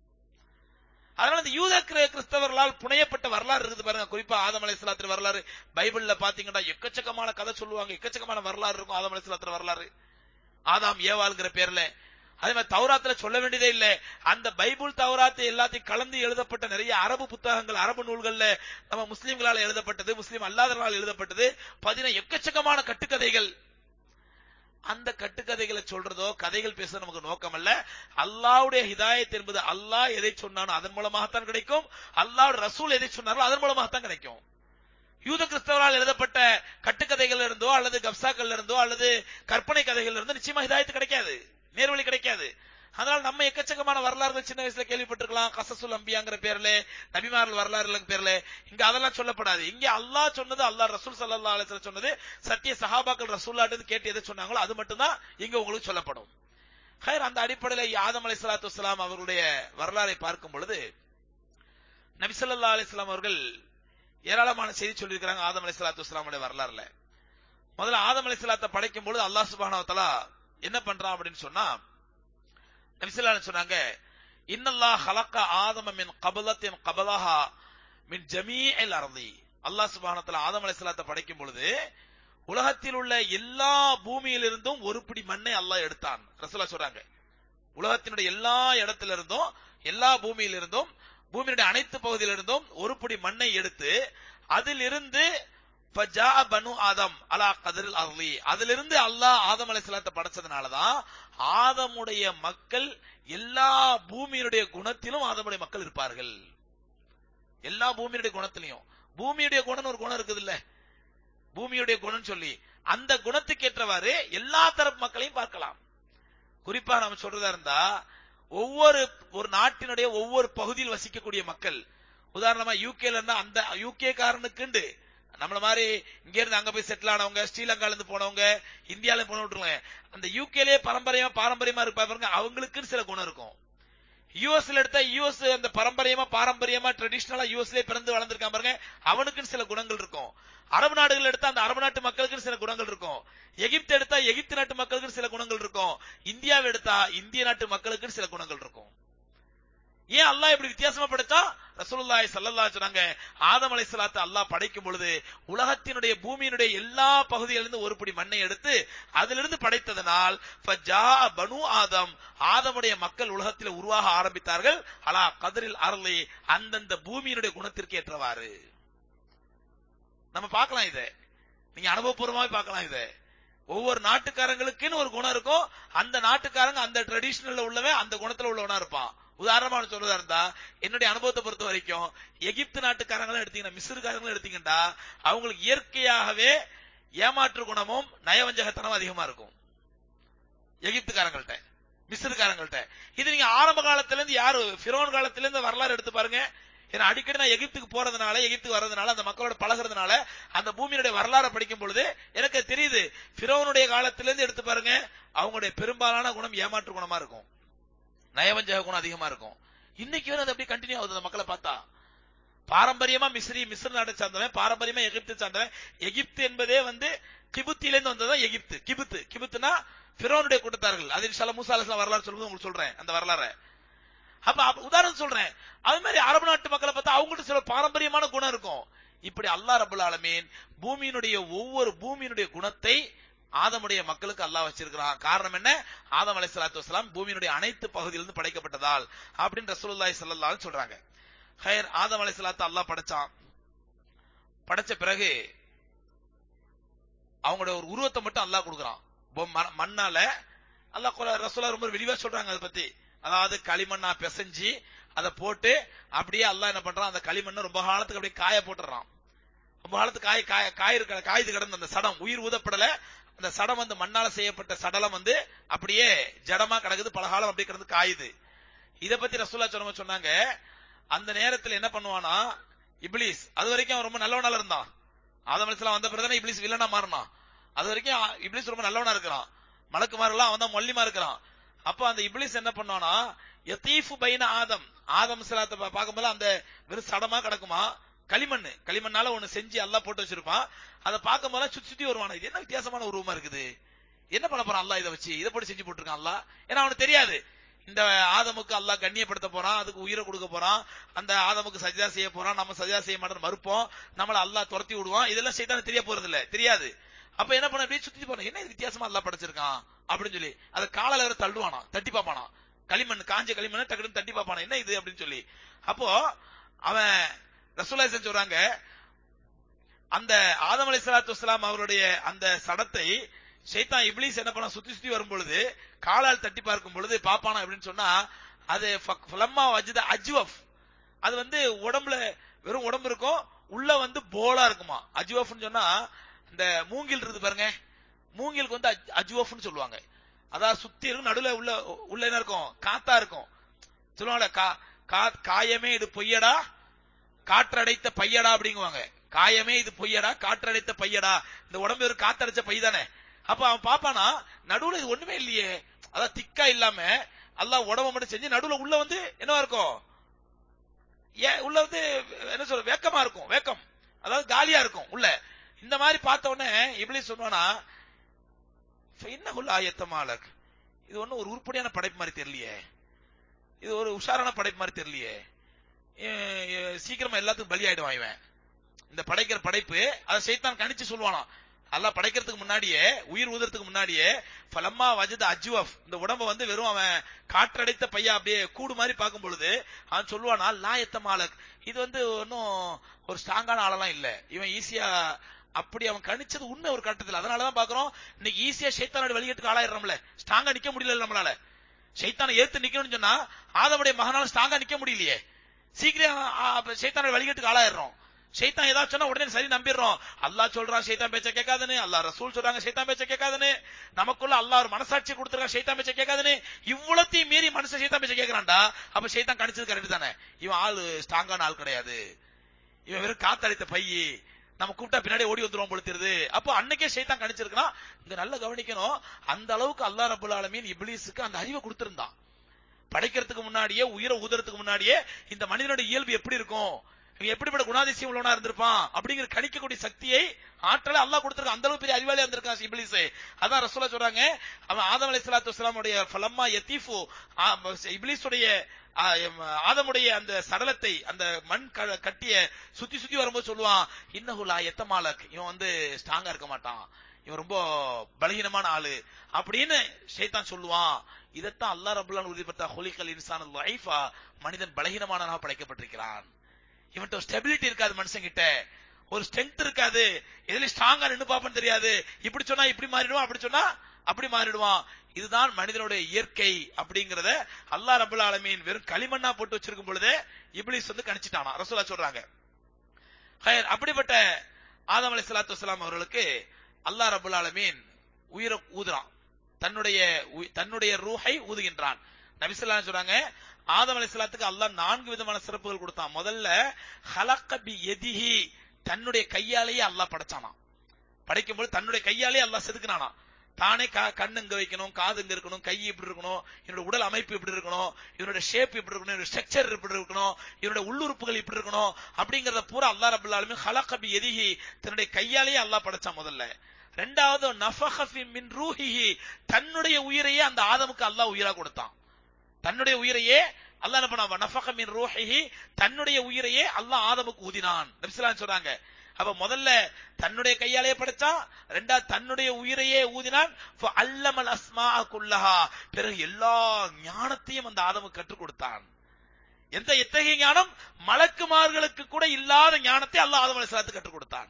Speaker 1: அதனால இந்த யூத கிற- கிறிஸ்தவர்களால் புனையப்பட்ட வரலாறு இருக்குது பாருங்க குறிப்பா ஆதம் அலைஹிஸ்ஸலாத்து வரலாறு பைபிள்ல பாத்தீங்கன்னா எக்கச்சக்கமான கதை சொல்லுவாங்க எக்கச்சக்கமான வரலாறு இருக்கும் ஆதம் அலைஹிஸ்ஸலாத்து வரலாறு ஆதாம் ஏவாள்ங்கிற பேர்ல அதே மாதிரி தௌராத்துல சொல்ல வேண்டியதே இல்ல அந்த பைபிள் தௌராத்து எல்லாத்தையும் கலந்து எழுதப்பட்ட நிறைய அரபு புத்தகங்கள் அரபு நூல்கள்ல நம்ம முஸ்லிம்களால் எழுதப்பட்டது முஸ்லிம் அல்லாதவர்களால் எழுதப்பட்டது பாத்தீங்கன்னா எக்கச்சக்கமான கட்டுக்கதைகள் அந்த கட்டுக்கதைகளை சொல்றதோ கதைகள் பேசுறது நமக்கு நோக்கம் அல்ல அல்லாஹ்வுடைய ஹிதாயத் என்பது அல்லாஹ் எதை சொன்னானோ அதன் மூலமாகத்தான் கிடைக்கும் அல்லாஹ் ரசூல் எதை சொன்னாரோ அதன் மூலமாகத்தான் கிடைக்கும் யூத கிறிஸ்தவரால் எழுதப்பட்ட கட்டுக்கதைகள் இருந்தோ அல்லது கப்சாக்கள் இருந்தோ அல்லது கற்பனை கதைகள் இருந்தோ நிச்சயமா ஹிதாயத்து கிடைக்காது நேர்வழி கிடைக்காது அதனால நம்ம எக்கச்சக்கமான வரலாறுகள் சின்ன வயசுல கேள்விப்பட்டிருக்கலாம் கசசுல் அம்பியாங்கிற பேர்ல நபிமார்கள் வரலாறுல பேர்ல இங்க அதெல்லாம் சொல்லப்படாது இங்க அல்லாஹ் சொன்னது அல்லாஹ் ரசூல் ஸல்லல்லாஹு அலைஹி வஸல்லம் சொன்னது சத்திய சஹாபாக்கள் ரசூல்லாட்டு கேட்டு எதை சொன்னாங்களோ அது மட்டும்தான் இங்க உங்களுக்கு சொல்லப்படும் ஹைர் அந்த அடிப்படையில ஆதம் அலைஹிஸ்ஸலாத்து வஸ்ஸலாம் அவர்களுடைய வரலாறை பார்க்கும் பொழுது நபி ஸல்லல்லாஹு அலைஹி வஸல்லம் அவர்கள் ஏராளமான செய்தி சொல்லியிருக்கிறாங்க ஆதம் அலைஹிஸ்ஸலாத்து வஸ்ஸலாமுடைய வரலாறுல முதல்ல ஆதம் அலைஹிஸ்ஸலாத்தை படைக்கும் பொழுது அல்லாஹ் சுப்ஹானஹு வ தஆலா என்ன பண்றான் அப்படின்னு சொன்னா நபி ஸல்லல்லாஹு அலைஹி சொன்னாங்க இன்னல்லாஹ் ஹலக்க ஆதம மின் கபலத்தின் கபலஹா மின் ஜமீஇல் அர்தி அல்லாஹ் சுப்ஹானஹு வ தஆலா ஆதம் அலைஹிஸ்ஸலாத்தை படைக்கும் பொழுது உலகத்தில் உள்ள எல்லா பூமியிலிருந்தும் ஒரு பிடி மண்ணை அல்லாஹ் எடுத்தான் ரசூலா சொல்றாங்க உலகத்தினுடைய எல்லா இடத்துல இருந்தும் எல்லா பூமியிலிருந்தும் பூமியினுடைய அனைத்து பகுதியிலிருந்தும் ஒரு பிடி மண்ணை எடுத்து அதிலிருந்து ஃபஜா பனு ஆதம் அலா கதிரில் அர்லி அதிலிருந்து அல்லாஹ் ஆதம் அலைஹிஸ்ஸலாத்தை படைச்சதுனாலதான் ஆதமுடைய மக்கள் எல்லா பூமியினுடைய குணத்திலும் ஆதமுடைய மக்கள் இருப்பார்கள் எல்லா பூமியுடைய குணத்திலையும் பூமியுடைய குணம் ஒரு குணம் இருக்குது இல்ல பூமியுடைய குணம் சொல்லி அந்த குணத்துக்கு ஏற்றவாறு எல்லா தரப்பு மக்களையும் பார்க்கலாம் குறிப்பா நம்ம சொல்றதா இருந்தா ஒவ்வொரு ஒரு நாட்டினுடைய ஒவ்வொரு பகுதியில் வசிக்கக்கூடிய மக்கள் உதாரணமா யூகேல இருந்தா அந்த யூகே காரனுக்குண்டு நம்மள மாதிரி இங்க இருந்து அங்க போய் செட்டில் ஆனவங்க ஸ்ரீலங்கால இருந்து போனவங்க இந்தியால இருந்து போன விட்டுருங்க அந்த யூகேலயே பாரம்பரியமா பாரம்பரியமா இருப்பா பாருங்க அவங்களுக்குன்னு சில குணம் இருக்கும் யூஎஸ்ல எடுத்தா யூஎஸ் அந்த பாரம்பரியமா பாரம்பரியமா ட்ரெடிஷனலா யூஎஸ்லயே பிறந்து வளர்ந்திருக்கான் பாருங்க அவனுக்குன்னு சில குணங்கள் இருக்கும் அரபு நாடுகள் எடுத்தா அந்த அரபு நாட்டு மக்களுக்கு சில குணங்கள் இருக்கும் எகிப்து எடுத்தா எகிப்து நாட்டு மக்களுக்கு சில குணங்கள் இருக்கும் இந்தியாவை எடுத்தா இந்திய நாட்டு மக்களுக்கு சில குணங்கள் இருக்கும் ஏன் அல்லாஹ் இப்படி வித்தியாசமா படைச்சா ரசூலுல்லாஹி ஸல்லல்லாஹு அலைஹி சொன்னாங்க ஆதம் அலைஹிஸ்ஸலாத்து அல்லாஹ் படைக்கும் பொழுது உலகத்தினுடைய பூமியினுடைய எல்லா பகுதியிலிருந்து ஒரு பிடி மண்ணை எடுத்து அதிலிருந்து படைத்ததனால் ஃபஜா பனு ஆதம் ஆதமுடைய மக்கள் உலகத்தில் உருவாக ஆரம்பித்தார்கள் அலா கதிரில் அருளி அந்தந்த பூமியினுடைய குணத்திற்கு ஏற்றவாறு நம்ம பார்க்கலாம் இதை நீங்க அனுபவபூர்வமாவே பார்க்கலாம் இதை ஒவ்வொரு நாட்டுக்காரங்களுக்குன்னு ஒரு குணம் இருக்கும் அந்த நாட்டுக்காரங்க அந்த ட்ரெடிஷனல்ல உள்ளவன் அந்த குணத்துல உள்ளவனா இருப்பான் உதாரணமா நான் சொல்றதா இருந்தா என்னுடைய அனுபவத்தை பொறுத்த வரைக்கும் எகிப்து நாட்டுக்காரங்களும் எடுத்தீங்கன்னா மிஸ்ருக்காரங்களும் எடுத்தீங்கன்னா அவங்களுக்கு இயற்கையாகவே ஏமாற்று குணமும் நயவஞ்சகத்தனமும் அதிகமா இருக்கும் எகிப்துக்காரங்கள்ட்ட மிஸ்ருக்காரங்கள்ட்ட இது நீங்க ஆரம்ப காலத்துல இருந்து யாரு பிரோன் காலத்துல இருந்து வரலாறு எடுத்து பாருங்க ஏன்னா அடிக்கடி நான் எகிப்துக்கு போறதுனால எகிப்துக்கு வர்றதுனால அந்த மக்களோட பழகுறதுனால அந்த பூமியினுடைய வரலாறு படிக்கும் பொழுது எனக்கு தெரியுது பிறவனுடைய காலத்திலிருந்து எடுத்து பாருங்க அவங்களுடைய பெரும்பாலான குணம் ஏமாற்று குணமா இருக்கும் நயவஞ்சக குணம் அதிகமா இருக்கும் இன்னைக்கு வரை அது அப்படியே கண்டினியூ ஆகுது அந்த மக்களை பார்த்தா பாரம்பரியமா மிஸ்ரி மிஸ்ர் நாட்டை சார்ந்தவன் பாரம்பரியமா எகிப்து சார்ந்தவன் எகிப்து என்பதே வந்து கிபுத்திலிருந்து வந்ததுதான் எகிப்து கிபுத்து கிபுத்துனா பிறவனுடைய கூட்டத்தார்கள் அது இன்ஷால்லா மூசா அலிஸ்லாம் வரலாறு சொல்லும்போது உங்களுக்கு சொல்றேன் அந்த வரலாறு அப்ப அப்ப உதாரணம் சொல்றேன் அது மாதிரி அரபு நாட்டு மக்களை பார்த்தா அவங்கள்ட்ட சில பாரம்பரியமான குணம் இருக்கும் இப்படி அல்லாஹ் ரபுல் ஆலமீன் பூமியினுடைய ஒவ்வொரு பூமியினுடைய குணத்தை ஆதமுடைய மக்களுக்கு அல்லாஹ் வச்சிருக்கிறான் காரணம் என்ன ஆதம் அலைஹிஸ்ஸலாத்து வஸலாம் பூமியினுடைய அனைத்து பகுதியிலிருந்து படைக்கப்பட்டதால் அப்படின்னு ரசூலுல்லாஹி ஸல்லல்லாஹு அலைஹி சொல்றாங்க ஹைர் ஆதம் அலைஹிஸ்ஸலாத்து அல்லாஹ் படைச்சான் படைச்ச பிறகு அவங்களோட ஒரு உருவத்தை மட்டும் அல்லாஹ் கொடுக்குறான் பொம்- மண்- மண்ணால அல்லாஹ் குல- ரசூலா ரொம்ப விரிவா சொல்றாங்க அதை பத்தி அதாவது களிமண்ணா பிசைஞ்சு அதை போட்டு அப்படியே அல்லாஹ் என்ன பண்றான் அந்த களிமண்ணை ரொம்ப காலத்துக்கு அப்படியே காய போட்டுறான் ரொம்ப காலத்துக்கு காய காய காயிரு காய்து கிடந்த அந்த சடம் உயிர் ஊதப்படல அந்த சடம் வந்து மண்ணால செய்யப்பட்ட சடலம் வந்து அப்படியே ஜடமா கிடக்குது பல காலம் அப்படியே கிடந்து காயுது இத பத்தி ரசூல்லா சொன்ன சொன்னாங்க அந்த நேரத்துல என்ன பண்ணுவானா இப்லீஸ் அது வரைக்கும் அவன் ரொம்ப நல்லவனால இருந்தான் ஆதம் அலிஸ்லாம் வந்த பிறகு இப்லீஸ் வில்லனா மாறினான் அது வரைக்கும் ஆ- இப்லீஸ் ரொம்ப நல்லவனா இருக்கிறான் மலக்குமாரெல்லாம் அவன் தான் மொல்லிமா இருக்கிறான் அப்ப அந்த இப்லீஸ் என்ன பண்ணானா யதீஃபு பைன ஆதம் ஆதம் சிலாத்தை பார்க்கும்போது அந்த வெறும் சடமா கிடக்குமா களிமண் களிமண்ணால ஒண்ணு செஞ்சு எல்லாம் போட்டு வச்சிருப்பான் அதை பார்க்கும் போது சுத்தி சுத்தி வருவான் இது என்ன வித்தியாசமான உருவமா இருக்குது என்ன பண்ண போறான் அல்லாஹ் இதை வச்சு இதை போட்டு செஞ்சு போட்டிருக்கான் அல்லாஹ் ஏன்னா அவனுக்கு தெரியாது இந்த ஆதமுக்கு அல்லாஹ் கண்ணியப்படுத்த போறான் அதுக்கு உயிரை கொடுக்க போறான் அந்த ஆதமுக்கு சஜிதா செய்ய போறான் நம்ம சஜிதா செய்ய மாட்டோம் மறுப்போம் நம்மள அல்லாஹ் துரத்தி விடுவான் இதெல்லாம் சைத்தானுக்கு தெரிய போறது இல்ல தெரியாது அப்ப என்ன பண்ண அப்படியே சுத்தி போன என்ன இது வித்தியாசமா அல்லாஹ் படைச்சிருக்கான் அப்படின்னு சொல்லி அதை காலால வேற தள்ளுவானா தட்டி பாப்பானா களிமண் காஞ்ச களிமண் டக்குனு தட்டி பாப்பானா என்ன இது அப்படின்னு சொல்லி அப்போ அவன் ரசூலாசன் சொல்றாங்க அந்த ஆதம் அலை சலாத்து வஸ்லாம் அவருடைய அந்த சடத்தை ஷைத்தான் இப்லீஸ் என்ன பண்ண சுத்தி சுத்தி வரும் பொழுது காலால் தட்டி பார்க்கும் பொழுது பாப்பானா அப்படின்னு சொன்னா அது ஃபக்- ஃபலம்மா வஜ்த அஜ்வஃப் அது வந்து உடம்புல வெறும் உடம்பு இருக்கும் உள்ள வந்து போலா இருக்குமா அஜ்வஃப்னு சொன்னா இந்த மூங்கில் இருக்கு பாருங்க மூங்கிலுக்கு வந்து அஜ்- அஜ்வஃப்னு சொல்லுவாங்க அதாவது சுத்தி இருக்கும் நடுவுல உள்ள உள்ள என்ன இருக்கும் காத்தா இருக்கும் சொல்லுவாங்கல்ல கா- கா- காயமே இது பொய்யடா காற்றடைத்த பையடா அப்படிங்குவாங்க காயமே இது பொய்யடா காற்றடைத்த பையடா இந்த உடம்பு ஒரு காத்தடைச்ச பை தானே அப்ப அவன் பாப்பானா நடுவுல இது ஒண்ணுமே இல்லையே அதான் திக்கா இல்லாம அல்லாஹ் உடம்ப மட்டும் செஞ்சு நடுவுல உள்ள வந்து என்னவா இருக்கும் ஏ உள்ள வந்து என்ன சொல்ற வேக்கமா இருக்கும் வேக்கம் அதாவது காலியா இருக்கும் உள்ள இந்த மாதிரி பார்த்த உடனே இப்படி சொன்னானா இன்னகுல் ஆயத்தமாலக் இது ஒண்ணும் ஒரு உருப்படியான படைப்பு மாதிரி தெரியலையே இது ஒரு உஷாரான படைப்பு மாதிரி தெரியலையே ஏ- ஏ- சீக்கிரமா எல்லாத்துக்கும் பலி ஆயிடுவான் இவன் இந்த படைக்கிற படைப்பு அதை சைத்தான் கணிச்சு சொல்லுவானாம் அல்லாஹ் படைக்கிறதுக்கு முன்னாடியே உயிர் ஊதுறதுக்கு முன்னாடியே ஃபலம்மா வஜத அஜ்வஃப் இந்த உடம்ப வந்து வெறும் அவன் காற்றடைத்த பையா அப்படியே கூடு மாதிரி பார்க்கும் பொழுது அவன் சொல்லுவானா லாயத்த மாலக் இது வந்து ஒன்னும் ஒரு ஸ்ட்ராங்கான ஆளெல்லாம் இல்ல இவன் ஈஸியா அப்படி அவன் கணிச்சது உண்மை ஒரு கட்டத்தில் அதனாலதான் பாக்குறோம் இன்னைக்கு ஈஸியா சைத்தானோட வழிகட்டுக்கு ஆளாயிடுறோம்ல ஸ்ட்ராங்கா நிக்க முடியல நம்மளால சைத்தானை ஏத்து நிக்கணும்னு சொன்னா ஆதமுடைய மகனால ஸ்ட்ராங்கா நிக்க முடியலையே சீக்கிரம் சைத்தானோட வழிகட்டுக்கு ஆளாயிடுறோம் ஷைத்தான் ஏதாவது சொன்னா உடனே சரி நம்பிடுறோம் அல்லாஹ் சொல்றான் ஷைத்தான் பேச்ச கேட்காதுன்னு அல்லாஹ் ரசூல் சொல்றாங்க ஷைத்தான் பேச்ச கேட்காதுன்னு நமக்குள்ள அல்லாஹ் ஒரு மனசாட்சி கொடுத்துருக்கான் ஷைத்தான் பேச்ச கேட்காதுன்னு இவ்வளத்தையும் மீறி மனுஷன் ஷைத்தான் பேச்ச கேட்கறான்டா அப்ப ஷைத்தான் கணிச்சது கரெக்ட் தானே இவன் ஆளு ஸ்ட்ராங்கான ஆள் கிடையாது இவன் வெறும் காத்தடித்த பையி நம்ம கூப்பிட்டா பின்னாடி ஓடி வந்துருவோம் போல தெரியுது அப்போ அன்னைக்கே ஷைத்தான் கணிச்சிருக்கான் இங்க நல்லா கவனிக்கணும் அந்த அளவுக்கு அல்லாஹ் ரபுல் ஆலமீன் இப்லீஸுக்கு அந்த அறிவை கொடுத்திருந்தான் படைக்கிறதுக்கு முன்னாடியே உயிரை ஊதுறதுக்கு முன்னாடியே இந்த மனிதனுடைய இயல்பு எப்படி இருக்கும் இவன் எப்படிப்பட்ட குணாதிசயம் உள்ளவனா இருந்திருப்பான் அப்படிங்கிற கணிக்கக்கூடிய சக்தியை ஆற்றலை அல்லாஹ் கொடுத்திருக்கான் அந்த அளவுக்கு பெரிய அறிவாளியா இருந்திருக்கான் இப்லீஸ் அதான் ரசூலா சொல்றாங்க அவன் ஆதம் அலைஹிஸ்ஸலாத்து வஸலாமுடைய ஃபலம்மா யத்தீஃபு ஆ, இப்லீஸுடைய ஆ, எம், ஆதமுடைய அந்த சடலத்தை அந்த மண் க- கட்டிய சுத்தி சுத்தி வரும்போது சொல்லுவான் இன்னஹுலா எத்தமாலக் இவன் வந்து ஸ்ட்ராங்கா இருக்க மாட்டான் இவன் ரொம்ப பலகீனமான ஆளு அப்படின்னு ஷைத்தான் சொல்லுவான் இதைத்தான் அல்லாஹ் ரபுல்லான் உறுதிப்படுத்த ஹொலிகல் இன்சான் லைஃபா மனிதன் பலகீனமானவனாக படைக்கப்பட்டிருக்கிறான் இவன்ட்ட ஒரு ஸ்டெபிலிட்டி இருக்காது மனுஷன் கிட்ட ஒரு ஸ்ட்ரென்த் இருக்காது எதுல ஸ்ட்ராங்கா நின்னு பாப்பன்னு தெரியாது இப்படி சொன்னா இப்படி மாறிடுவான் அப்படி சொன்னா அப்படி மாறிடுவான் இதுதான் மனிதனுடைய இயற்கை அப்படிங்கறத அல்லாஹ் ரபுல் ஆலமீன் வெறும் களிமண்ணா போட்டு வச்சிருக்கும் பொழுதே இப்லீஸ் வந்து கணிச்சிட்டானா ரசூலா சொல்றாங்க ஹைர், அப்படிப்பட்ட ஆதம் அலை சலாத்து வசலாம் அவர்களுக்கு அல்லாஹ் ரபுல் ஆலமீன் உயிரை ஊதுறான் தன்னுடைய உயி- தன்னுடைய ரூஹை ஊதுகின்றான் நபிசல்லாம் சொல்றாங்க ஆதம் அலைஹிஸ்ஸலாத்துக்கு அல்லாஹ் நான்கு விதமான சிறப்புகள் கொடுத்தான் முதல்ல ஹலக்க பி எதிஹி தன்னுடைய கையாலேயே அல்லாஹ் படைச்சானாம் படைக்கும்போது தன்னுடைய கையாலே அல்லாஹ் செதுக்கினானா தானே கா- கண்ணு இங்க வைக்கணும் காது இங்க இருக்கணும் கை இப்படி இருக்கணும் என்னோட உடல் அமைப்பு இப்படி இருக்கணும் இவனோட ஷேப் இப்படி இருக்கணும் இவனோட ஸ்ட்ரக்சர் இப்படி இருக்கணும் இவனோட உள்ளுறுப்புகள் இப்படி இருக்கணும் அப்படிங்கறத பூரா அல்லாஹ் ரப்பல் ஆலமீன் ஹலக்க பி எதிஹி தன்னுடைய கையாலேயே அல்லாஹ் படைச்சான் முதல்ல ரெண்டாவது நஃபஹ ஃபி மின் ரூஹிஹி தன்னுடைய உயிரையே அந்த ஆதமுக்கு அல்லாஹ் உயிரா கொடுத்தான் தன்னுடைய உயிரையே அல்லாஹ் என்ன பண்ணா நஃபக மின் ரூஹிஹி தன்னுடைய உயிரையே அல்லாஹ் ஆதமுக்கு ஊதினான் நபிஸ்லாம் சொல்றாங்க அப்ப முதல்ல தன்னுடைய கையாலே படைச்சான் ரெண்டாவது தன்னுடைய உயிரையே ஊதினான் அல்லமல் அஸ்மா குல்லஹா பிறகு எல்லா ஞானத்தையும் அந்த ஆதமுக்கு கற்றுக் கொடுத்தான் எந்த எத்தகைய ஞானம் மலக்குமார்களுக்கு கூட இல்லாத ஞானத்தை அல்லாஹ் ஆதம் அலைஹிஸ்ஸலாத்துக்கு கற்றுக் கொடுத்தான்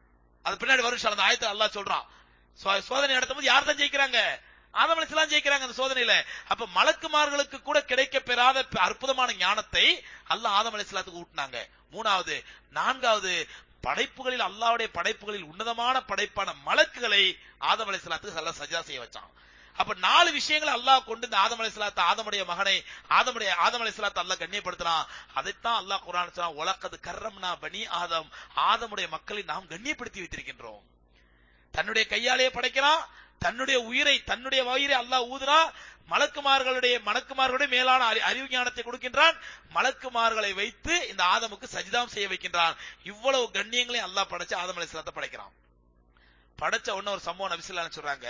Speaker 1: அது பின்னாடி வரும் அந்த ஆயத்தை அல்லாஹ் சொல்றான் சோ- சோதனை நடத்தும்போது யார் தான் ஜெயிக்கிறாங்க ஆதம் அலைஹிஸ்ஸலாம் ஜெயிக்கிறாங்க அந்த சோதனையில அப்ப மலக்குமார்களுக்கு கூட கிடைக்க பெறாத ப- அற்புதமான ஞானத்தை அல்லாஹ் ஆதம் அலைஹிஸ்ஸலாத்துக்கு ஊட்டினாங்க மூணாவது நான்காவது படைப்புகளில் அல்லாஹ்வுடைய படைப்புகளில் உன்னதமான படைப்பான மலக்குகளை ஆதம் அலைஹிஸ்ஸலாத்துக்கு அல்லாஹ் சஜா செய்ய வச்சான் அப்ப நாலு விஷயங்களை அல்லாஹ் கொண்டு இந்த ஆதம் அலைஹிஸ்ஸலாத்து ஆதமுடைய மகனை ஆதமுடைய ஆதம் அலைஹிஸ்ஸலாத்து அல்லாஹ் கண்ணியப்படுத்தினான் அதைத்தான் அல்லாஹ் குர்ஆன் சொன்னான் உலகது கர்ரம்னா பனி ஆதம் ஆதமுடைய மக்களை நாம் கண்ணியப்படுத்தி வைத்திருக்கின்றோம் தன்னுடைய கையாலேயே படைக்கிறான் தன்னுடைய உயிரை தன்னுடைய உயிரை அல்லாஹ் ஊதுனா மலக்குமார்களுடைய மலக்குமார்களுடைய மேலான அறி- அறிவு ஞானத்தை கொடுக்கின்றான் மலக்குமார்களை வைத்து இந்த ஆதமுக்கு சஜிதாம் செய்ய வைக்கின்றான் இவ்வளவு கண்ணியங்களையும் அல்லாஹ் படைச்சு ஆதம் அலைஹிஸ்ஸலாத்தை படைக்கிறான் படைச்ச உடனே ஒரு சம்பவம் நபிசுல்லான்னு சொல்றாங்க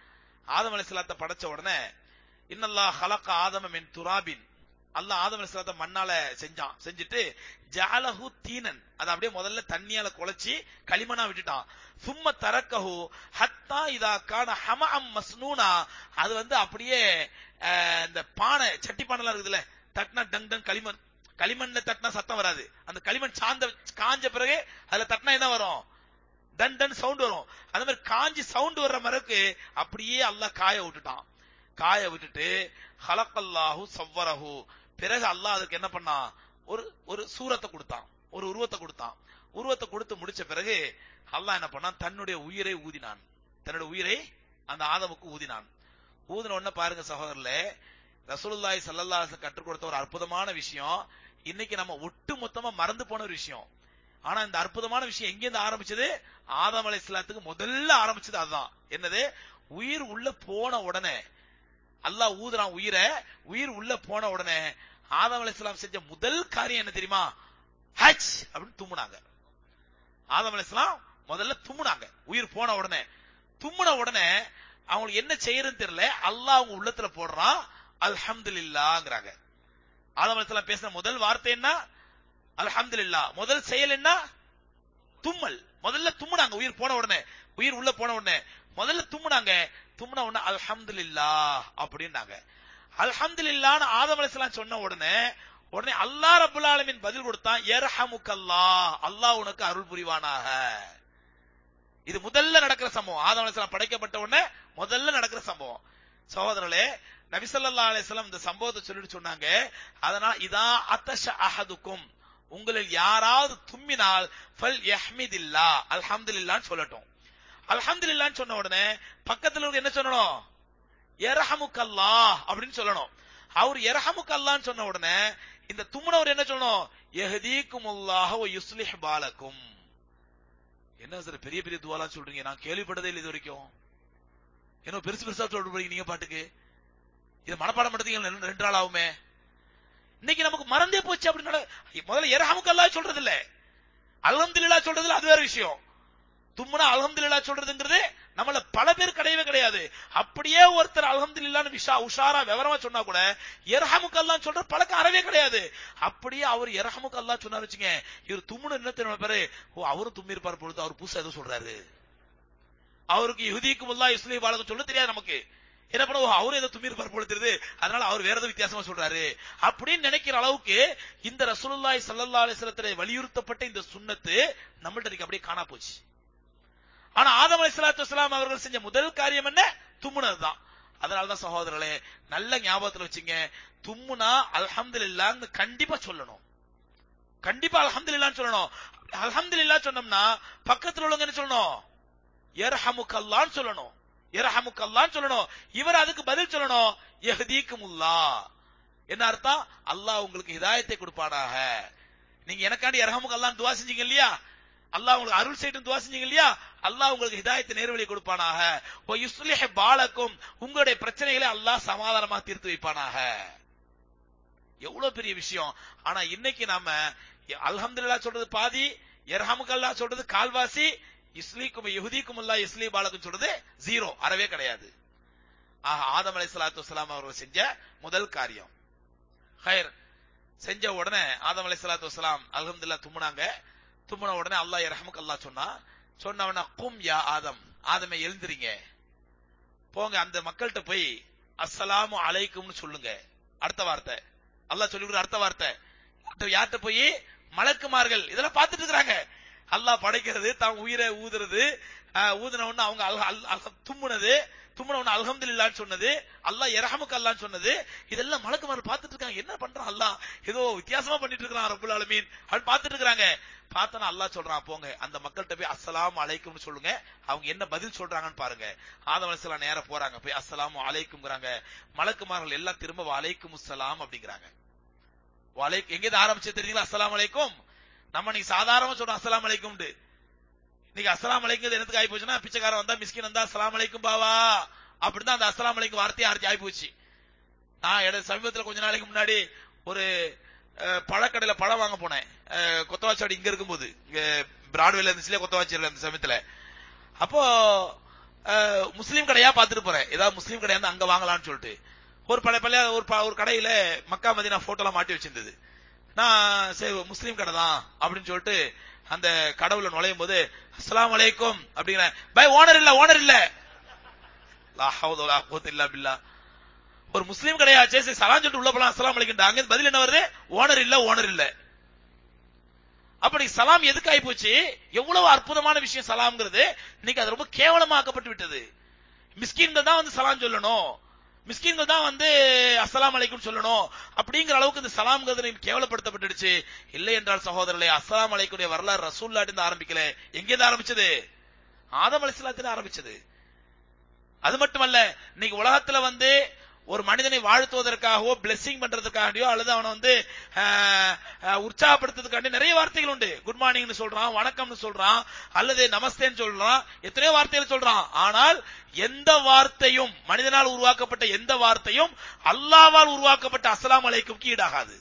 Speaker 1: ஆதம் அலைஹிஸ்ஸலாத்தை படைச்ச உடனே இன்னல்லாஹ் ஹலக ஆதம மின் துராபின் அல்லாஹ் ஆதம் அலைஹிஸ்ஸலாத்தை மண்ணால செஞ்சான் செஞ்சுட்டு ஜாலஹு தீனன் அதை அப்படியே முதல்ல தண்ணியால குழைச்சி களிமண்ணா விட்டுட்டான் சும்ம தரக்கஹு ஹத்தா இதா கான ஹமஅம் மஸ்னூனா அது வந்து அப்படியே அஹ், இந்த பானை சட்டி பானைலாம் இருக்குதுல்ல தட்டினா டங் டங் களிமண் களிமண்ல தட்டினா சத்தம் வராது அந்த களிமண் சாந்த காஞ்ச பிறகு அதுல தட்டினா என்ன வரும் டன் டன் சவுண்ட் வரும் அந்த மாதிரி காஞ்சி சவுண்ட் வர்ற மரக்கு அப்படியே அல்லாஹ் காய விட்டுட்டான் காய விட்டுட்டு ஹலக்கல்லாஹு சவ்வரஹு பிறகு அல்லாஹ் அதுக்கு என்ன பண்ணான் ஒரு ஒரு சூரத்தை கொடுத்தான் ஒரு உருவத்தை கொடுத்தான் உருவத்தை கொடுத்து முடிச்ச பிறகு அல்லாஹ் என்ன பண்ணான் தன்னுடைய உயிரை ஊதினான் தன்னுடைய உயிரை அந்த ஆதமுக்கு ஊதினான் ஊதின உடனே பாருங்க சகோதரர்களே ரசூலுல்லாஹி ஸல்லல்லாஹு அலைஹி வஸல்லம் கற்றுக் கொடுத்த ஒரு அற்புதமான விஷயம் இன்னைக்கு நம்ம ஒட்டு மொத்தமா மறந்து போன ஒரு விஷயம் ஆனா இந்த அற்புதமான விஷயம் எங்க இருந்து ஆரம்பிச்சது ஆதம் அலைஹிஸ்ஸலாத்துக்கு முதல்ல ஆரம்பிச்சது அதுதான் என்னது உயிர் உள்ள போன உடனே அல்லாஹ் ஊதுறான் உயிரை உயிர் உள்ள போன உடனே ஆதம் அலைஹிஸ்ஸலாம் செஞ்ச முதல் காரியம் என்ன தெரியுமா ஹச் அப்படின்னு தும்முனாங்க ஆதம் அலைஹிஸ்ஸலாம் முதல்ல தும்முனாங்க உயிர் போன உடனே தும்முன உடனே அவங்களுக்கு என்ன செய்யறதுன்னு தெரியல அல்லாஹ் அவங்க உள்ளத்துல போடுறான் அல்ஹம்துலில்லாஹ்ங்கறாங்க ஆதம் அலைஹிஸ்ஸலாம் பேசின முதல் வார்த்தை என்ன அல்ஹம்துலில்லாஹ் முதல் செயல் என்ன தும்மல் முதல்ல தும்முனாங்க உயிர் போன உடனே உயிர் உள்ள போன உடனே முதல்ல தும்முனாங்க தும்முன உடனே அல்ஹம்துலில்லாஹ் அப்படின்னாங்க அல்ஹம்துலில்லாஹ்னு ஆதம் அலைஹிஸ்ஸலாம் சொன்ன உடனே உடனே அல்லாஹ் ரப்பல் ஆலமீன் பதில் கொடுத்தான் யர்ஹமுக்கல்லாஹ் அல்லாஹ் உனக்கு அருள் புரிவானாக இது முதல்ல நடக்கிற சம்பவம் ஆதம் அலைஹிஸ்ஸலாம் படைக்கப்பட்ட உடனே முதல்ல நடக்கிற சம்பவம் சகோதரர்களே நபி ஸல்லல்லாஹு அலைஹி வஸல்லம் இந்த சம்பவத்தை சொல்லிட்டு சொன்னாங்க அதனால இதா அத்தஷ அஹதுக்கும் உங்களில் யாராவது தும்மினால் ஃபல் யஹ்மிதில்லா அல்ஹம்துலில்லாஹ்னு சொல்லட்டும் அல்ஹம்துலில்லாஹ்னு சொன்ன உடனே பக்கத்துல இருக்க என்ன சொல்லணும் யர்ஹமுக்கல்லாஹ் அப்படின்னு சொல்லணும் அவர் யர்ஹமுக்கல்லாஹ்னு சொன்ன உடனே இந்த தும்முனவர் என்ன சொல்லணும் யஹ்தீகுமுல்லாஹு வ யுஸ்லிஹ் பாலக்கும் என்ன சார் பெரிய பெரிய துவாலாம் சொல்றீங்க நான் கேள்விப்பட்டதே இல்லை இது வரைக்கும் என்ன பெருசு பெருசா சொல்லிட்டு போறீங்க நீங்க பாட்டுக்கு இது மனப்பாடம் பண்றதுக்கு ரெண்டு நாள் ஆகுமே இன்னைக்கு நமக்கு மறந்தே போச்சு அப்படின்னு முதல்ல எரஹமுக்கல்லா சொல்றது இல்ல அல்ஹம்துலில்லாஹ் சொல்றதுல அது வேற விஷயம் தும்முனா அல்ஹம்துலில்லாஹ் சொல்றதுங்கிறது நம்மள பல பேர் கிடையவே கிடையாது அப்படியே ஒருத்தர் அல்ஹம்துலில்லாஹ்னு விஷா உஷாரா விவரமா சொன்னா கூட எரஹமுக்கல்லாம் சொல்ற பழக்கம் அறவே கிடையாது அப்படியே அவர் எரஹமுக்கல்லாம் சொன்னாரு வச்சுங்க இவர் தும்முன என்ன தெரியுமா பாரு ஓ அவரும் தும்மி இருப்பார் பொழுது அவர் புதுசா ஏதோ சொல்றாரு அவருக்கு யுதிக்கும் அல்லா இஸ்லி பாலகம் சொல்ல தெரியாது நமக்கு என்ன பண்ண ஓ, அவரும் ஏதோ தும்மி இருப்பார் போல தெரியுது அதனால அவர் வேற ஏதோ வித்தியாசமா சொல்றாரு அப்படின்னு நினைக்கிற அளவுக்கு இந்த ரசூலுல்லாஹி ஸல்லல்லாஹு அலைஹி வஸல்லத்திலே வலியுறுத்தப்பட்ட இந்த சுன்னத்து நம்மள்ட்ட இன்னைக்கு அப்படியே காணா போச்சு ஆனா ஆதம் அலைஹிஸ்ஸலாத்து வஸலாம் அவர்கள் செஞ்ச முதல் காரியம் என்ன தும்முனதுதான் அதனாலதான் சகோதரர்களே நல்ல ஞாபகத்துல வச்சுங்க தும்முனா அல்ஹம்துலில்லாஹ்னு கண்டிப்பா சொல்லணும் கண்டிப்பா அல்ஹம்துலில்லாஹ்னு சொல்லணும் அல்ஹம்துலில்லாஹ் சொன்னோம்னா பக்கத்துல உள்ளவங்க என்ன சொல்லணும் எர்ஹமுக்கல்லான்னு சொல்லணும் எர்ஹமுக்கல்லான்னு சொல்லணும் இவர் அதுக்கு பதில் சொல்லணும் யஹ்தீக்குமுல்லா என்ன அர்த்தம் அல்லாஹ் உங்களுக்கு ஹிதாயத்தை கொடுப்பானாக நீங்க எனக்காண்டி இரஹமுக்கு அல்லாஹ் துவா செஞ்சீங்க இல்லையா அல்லாஹ் உங்களுக்கு அருள் செய்யட்டும் துவா செஞ்சீங்க இல்லையா அல்லாஹ் உங்களுக்கு ஹிதாயத்தை நேர்வழி கொடுப்பானாக ஓ யுஸ்லிஹ பாலக்கும் உங்களுடைய பிரச்சனைகளை அல்லாஹ் சமாதானமா தீர்த்து வைப்பானாக எவ்வளவு பெரிய விஷயம் ஆனா இன்னைக்கு நாம அல்ஹம்துலில்லாஹ் சொல்றது பாதி எர்ஹமுக்கு அல்லாஹ் சொல்றது கால்வாசி இஸ்லீக்கும் யஹுதிக்கும் அல்லாஹ் இஸ்லி பாலக்கும் சொல்றது ஜீரோ அறவே கிடையாது ஆக ஆதம் அலைஹிஸ்ஸலாத்து வஸ்ஸலாம் அவர்கள் செஞ்ச முதல் காரியம் ஹைர் செஞ்ச உடனே ஆதம் அலைஹிஸ்ஸலாத்து வஸ்ஸலாம் அல்ஹம்துலில்லாஹ் தும்முனாங்க தும்முன உடனே அல்லாஹ் இரஹமுக்கு அல்லாஹ் சொன்னா சொன்னவன கும் யா ஆதம் ஆதமே எழுந்திரீங்க போங்க அந்த மக்கள்கிட்ட போய் அஸ்ஸலாமு அலைக்கும்னு சொல்லுங்க அடுத்த வார்த்தை அல்லாஹ் சொல்லி கொடுத்த அடுத்த வார்த்தை அடுத்த யார்கிட்ட போய் மலக்குமார்கள் இதெல்லாம் பார்த்துட்டு இருக்காங்க அல்லாஹ் படைக்கிறது தான் உயிரை ஊதுறது ஆஹ், ஊதுன உடனே அவங்க அல்ஹ- அல்- அல்ஹ- தும்முனது தும்முன உடனே அல்ஹம்துலில்லாஹ்னு சொன்னது அல்லாஹ் இரஹமுக்கு அல்லாஹ்னு சொன்னது இதெல்லாம் மலக்குமார்கள் பார்த்துட்டு இருக்காங்க என்ன பண்றான் அல்லாஹ் ஏதோ வித்தியாசமா பண்ணிட்டு இருக்கான் ரப்புல் ஆலமீன் அப்படின்னு பார்த்துட்டு இருக்காங்க பார்த்தனா அல்லாஹ் சொல்றான் போங்க அந்த மக்கள்கிட்ட போய் அஸ்ஸலாமு அலைக்கும்னு சொல்லுங்க அவங்க என்ன பதில் சொல்றாங்கன்னு பாருங்க ஆதம் அலைஹிஸ்ஸலாம் நேரா போறாங்க போய் அஸ்ஸலாமு அலைக்கும்ங்கறாங்க மலக்குமார்கள் எல்லாம் திரும்ப வலைக்கும் அஸ்ஸலாம் அப்படிங்கறாங்க வலை எங்க இருந்து ஆரம்பிச்சு தெரியுங்களா அஸ்ஸலாமு அலைக்கும் நம்ம நீ சாதாரணமா சொல்றோம் அஸ்ஸலாமு அலைக்கும்னு இன்னைக்கு அஸ்ஸலாமு அலைக்கும் என்னத்துக்கு ஆகி போச்சுன்னா பிச்சைக்காரன் வந்தா மிஸ்கின் வந்தா அஸ்ஸலாமு அலைக்கும் பாவா அப்படிதான் அந்த அஸ்ஸலாமு அலைக்கும் வார்த்தையை ஆர்த்தி ஆகி போச்சு நான் இட சமீபத்துல கொஞ்ச நாளைக்கு முன்னாடி ஒரு அஹ், பழக்கடையில பழம் வாங்க போனேன் அஹ், கொத்தவாச்சாடி இங்க இருக்கும்போது இங்க பிராட்வேல இருந்துச்சுல கொத்தவாச்சியில அந்த சமயத்துல அப்போ அஹ், முஸ்லீம் கடையா பார்த்துட்டு போறேன் ஏதாவது முஸ்லீம் கடையா இருந்தா அங்க வாங்கலாம்னு சொல்லிட்டு ஒரு பழைய பழைய ஒரு ப- ஒரு கடையில மக்கா மதினா போட்டோலாம் மாட்டி வச்சிருந்தது நான் சரி முஸ்லீம் கடை தான் அப்படின்னு சொல்லிட்டு அந்த கடவுள நுழையும் போது அஸ்ஸலாமு அலைக்கும் அப்படிங்கிறேன் பை ஓனர் இல்ல ஓனர் இல்ல லா ஹவுல வலா குவத்த இல்லா பில்லாஹ் ஒரு முஸ்லீம் கிடையாச்சே சரி சலாம் சொல்லிட்டு உள்ள போலாம் அஸ்ஸலாமு அலைக்கும் அங்க இருந்து பதில் என்ன வருது ஓனர் இல்ல ஓனர் இல்ல அப்படி சலாம் எதுக்கு ஆகி போச்சு எவ்வளவு அற்புதமான விஷயம் சலாம்ங்கிறது இன்னைக்கு அது ரொம்ப கேவலமாக்கப்பட்டு விட்டது மிஸ்கின்கள் தான் வந்து சலாம் சொல்லணும் மிஸ்கின்கள் தான் வந்து அஸ்ஸலாமு அலைக்கும் சொல்லணும் அப்படிங்கிற அளவுக்கு இந்த சலாம்ங்கிறது கேவலப்படுத்தப்பட்டுடுச்சு இல்லை என்றால் சகோதரர்களே அஸ்ஸலாமு அலைக்குடைய வரலாறு ரசூல்லாட்டு இருந்து ஆரம்பிக்கல எங்க இருந்து ஆரம்பிச்சது ஆதம் அலைஹிஸ்ஸலாத்துல ஆரம்பிச்சது அது மட்டுமல்ல இன்னைக்கு உலகத்துல வந்து ஒரு மனிதனை வாழ்த்துவதற்காகவோ பிளெஸிங் பண்றதுக்காகவோ அல்லது அவனை வந்து ஆஹ், ஆஹ், உற்சாகப்படுத்துறதுக்காண்டி நிறைய வார்த்தைகள் உண்டு குட் மார்னிங்னு சொல்றான் வணக்கம்னு சொல்றான் அல்லது நமஸ்தேன்னு சொல்றான் எத்தனையோ வார்த்தைகள் சொல்றான் ஆனால் எந்த வார்த்தையும் மனிதனால் உருவாக்கப்பட்ட எந்த வார்த்தையும் அல்லாவால் உருவாக்கப்பட்ட அஸ்ஸலாமு அலைக்கும்க்கு ஈடாகாது